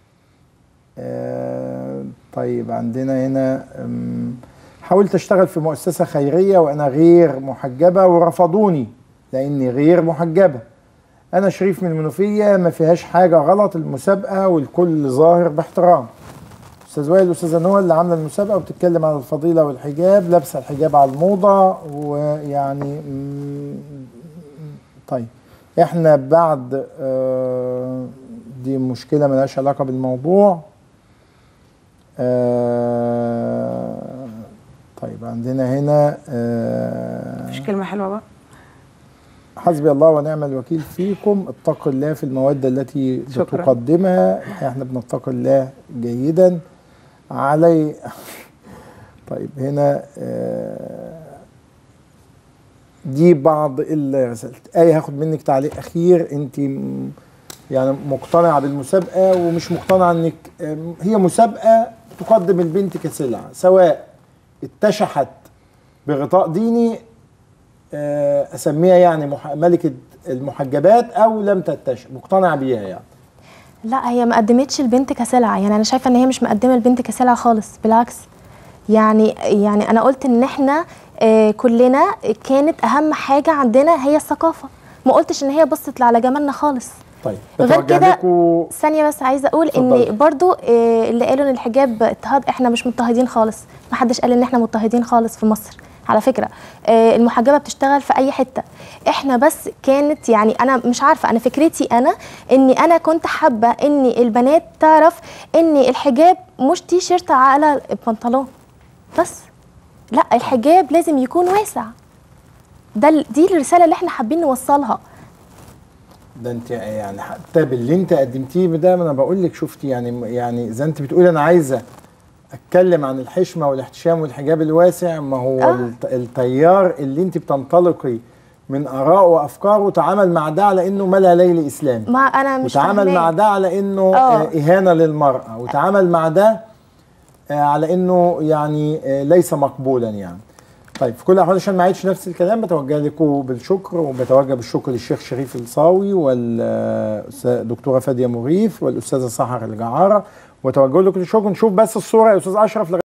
S4: آه، طيب عندنا هنا أم، حاولت اشتغل في مؤسسه خيريه وانا غير محجبه ورفضوني لاني غير محجبه انا شريف من المنوفيه ما فيهاش حاجه غلط المسابقه والكل ظاهر باحترام استاذ وائل والاستاذه نوى اللي عامله المسابقه وبتتكلم عن الفضيله والحجاب لابسه الحجاب على الموضه ويعني مم، طيب احنا بعد آه، دي مشكله ملهاش علاقه بالموضوع آه، طيب عندنا هنا آه،
S6: مفيش كلمه حلوه بقى
S4: حسبي الله ونعم الوكيل فيكم اتقوا الله في المواد التي
S6: شكراً.
S4: تقدمها احنا بنتقي الله جيدا علي طيب هنا آه، دي بعض الرسائل آية هاخد منك تعليق أخير أنت م- يعني مقتنعة بالمسابقة ومش مقتنعة أنك آم، هي مسابقة تقدم البنت كسلعة سواء اتشحت بغطاء ديني آه، اسميها يعني مح- ملكه المحجبات او لم تتشح مقتنع بيها يعني
S5: لا هي ما قدمتش البنت كسلعه يعني انا شايفه ان هي مش مقدمه البنت كسلعه خالص بالعكس يعني يعني انا قلت ان احنا آه كلنا كانت اهم حاجه عندنا هي الثقافه ما قلتش ان هي بصت على جمالنا خالص
S4: طيب
S5: غير
S4: بتوجه
S5: كده
S4: لكم
S5: ثانيه بس عايزه اقول
S4: اتفضلي.
S5: ان برضو آه اللي قالوا ان الحجاب اضطهاد احنا مش مضطهدين خالص ما حدش قال ان احنا مضطهدين خالص في مصر على فكره آه المحجبه بتشتغل في اي حته احنا بس كانت يعني انا مش عارفه انا فكرتي انا اني انا كنت حابه ان البنات تعرف ان الحجاب مش تي شيرت على البنطلون بس لا الحجاب لازم يكون واسع ده ال- دي الرساله اللي احنا حابين نوصلها
S4: ده انت يعني حتى باللي انت قدمتيه ده ما انا بقول لك شفتي يعني يعني زي انت بتقولي انا عايزه اتكلم عن الحشمه والاحتشام والحجاب الواسع ما هو
S5: آه.
S4: الت- التيار اللي انت بتنطلقي من اراء وافكار وتعامل مع ده على انه ملا ليل اسلامي
S5: ما انا مش
S4: وتعامل
S5: فاهماه.
S4: مع ده على انه
S5: آه.
S4: آه، اهانه للمراه وتعامل مع ده آه، على انه يعني آه، ليس مقبولا يعني طيب في كل الاحوال عشان ما اعيدش نفس الكلام بتوجه لكم بالشكر وبتوجه بالشكر للشيخ شريف الصاوي والدكتوره فاديه مغيث والاستاذه سحر الجعاره وتوجه لكم بالشكر نشوف بس الصوره يا استاذ اشرف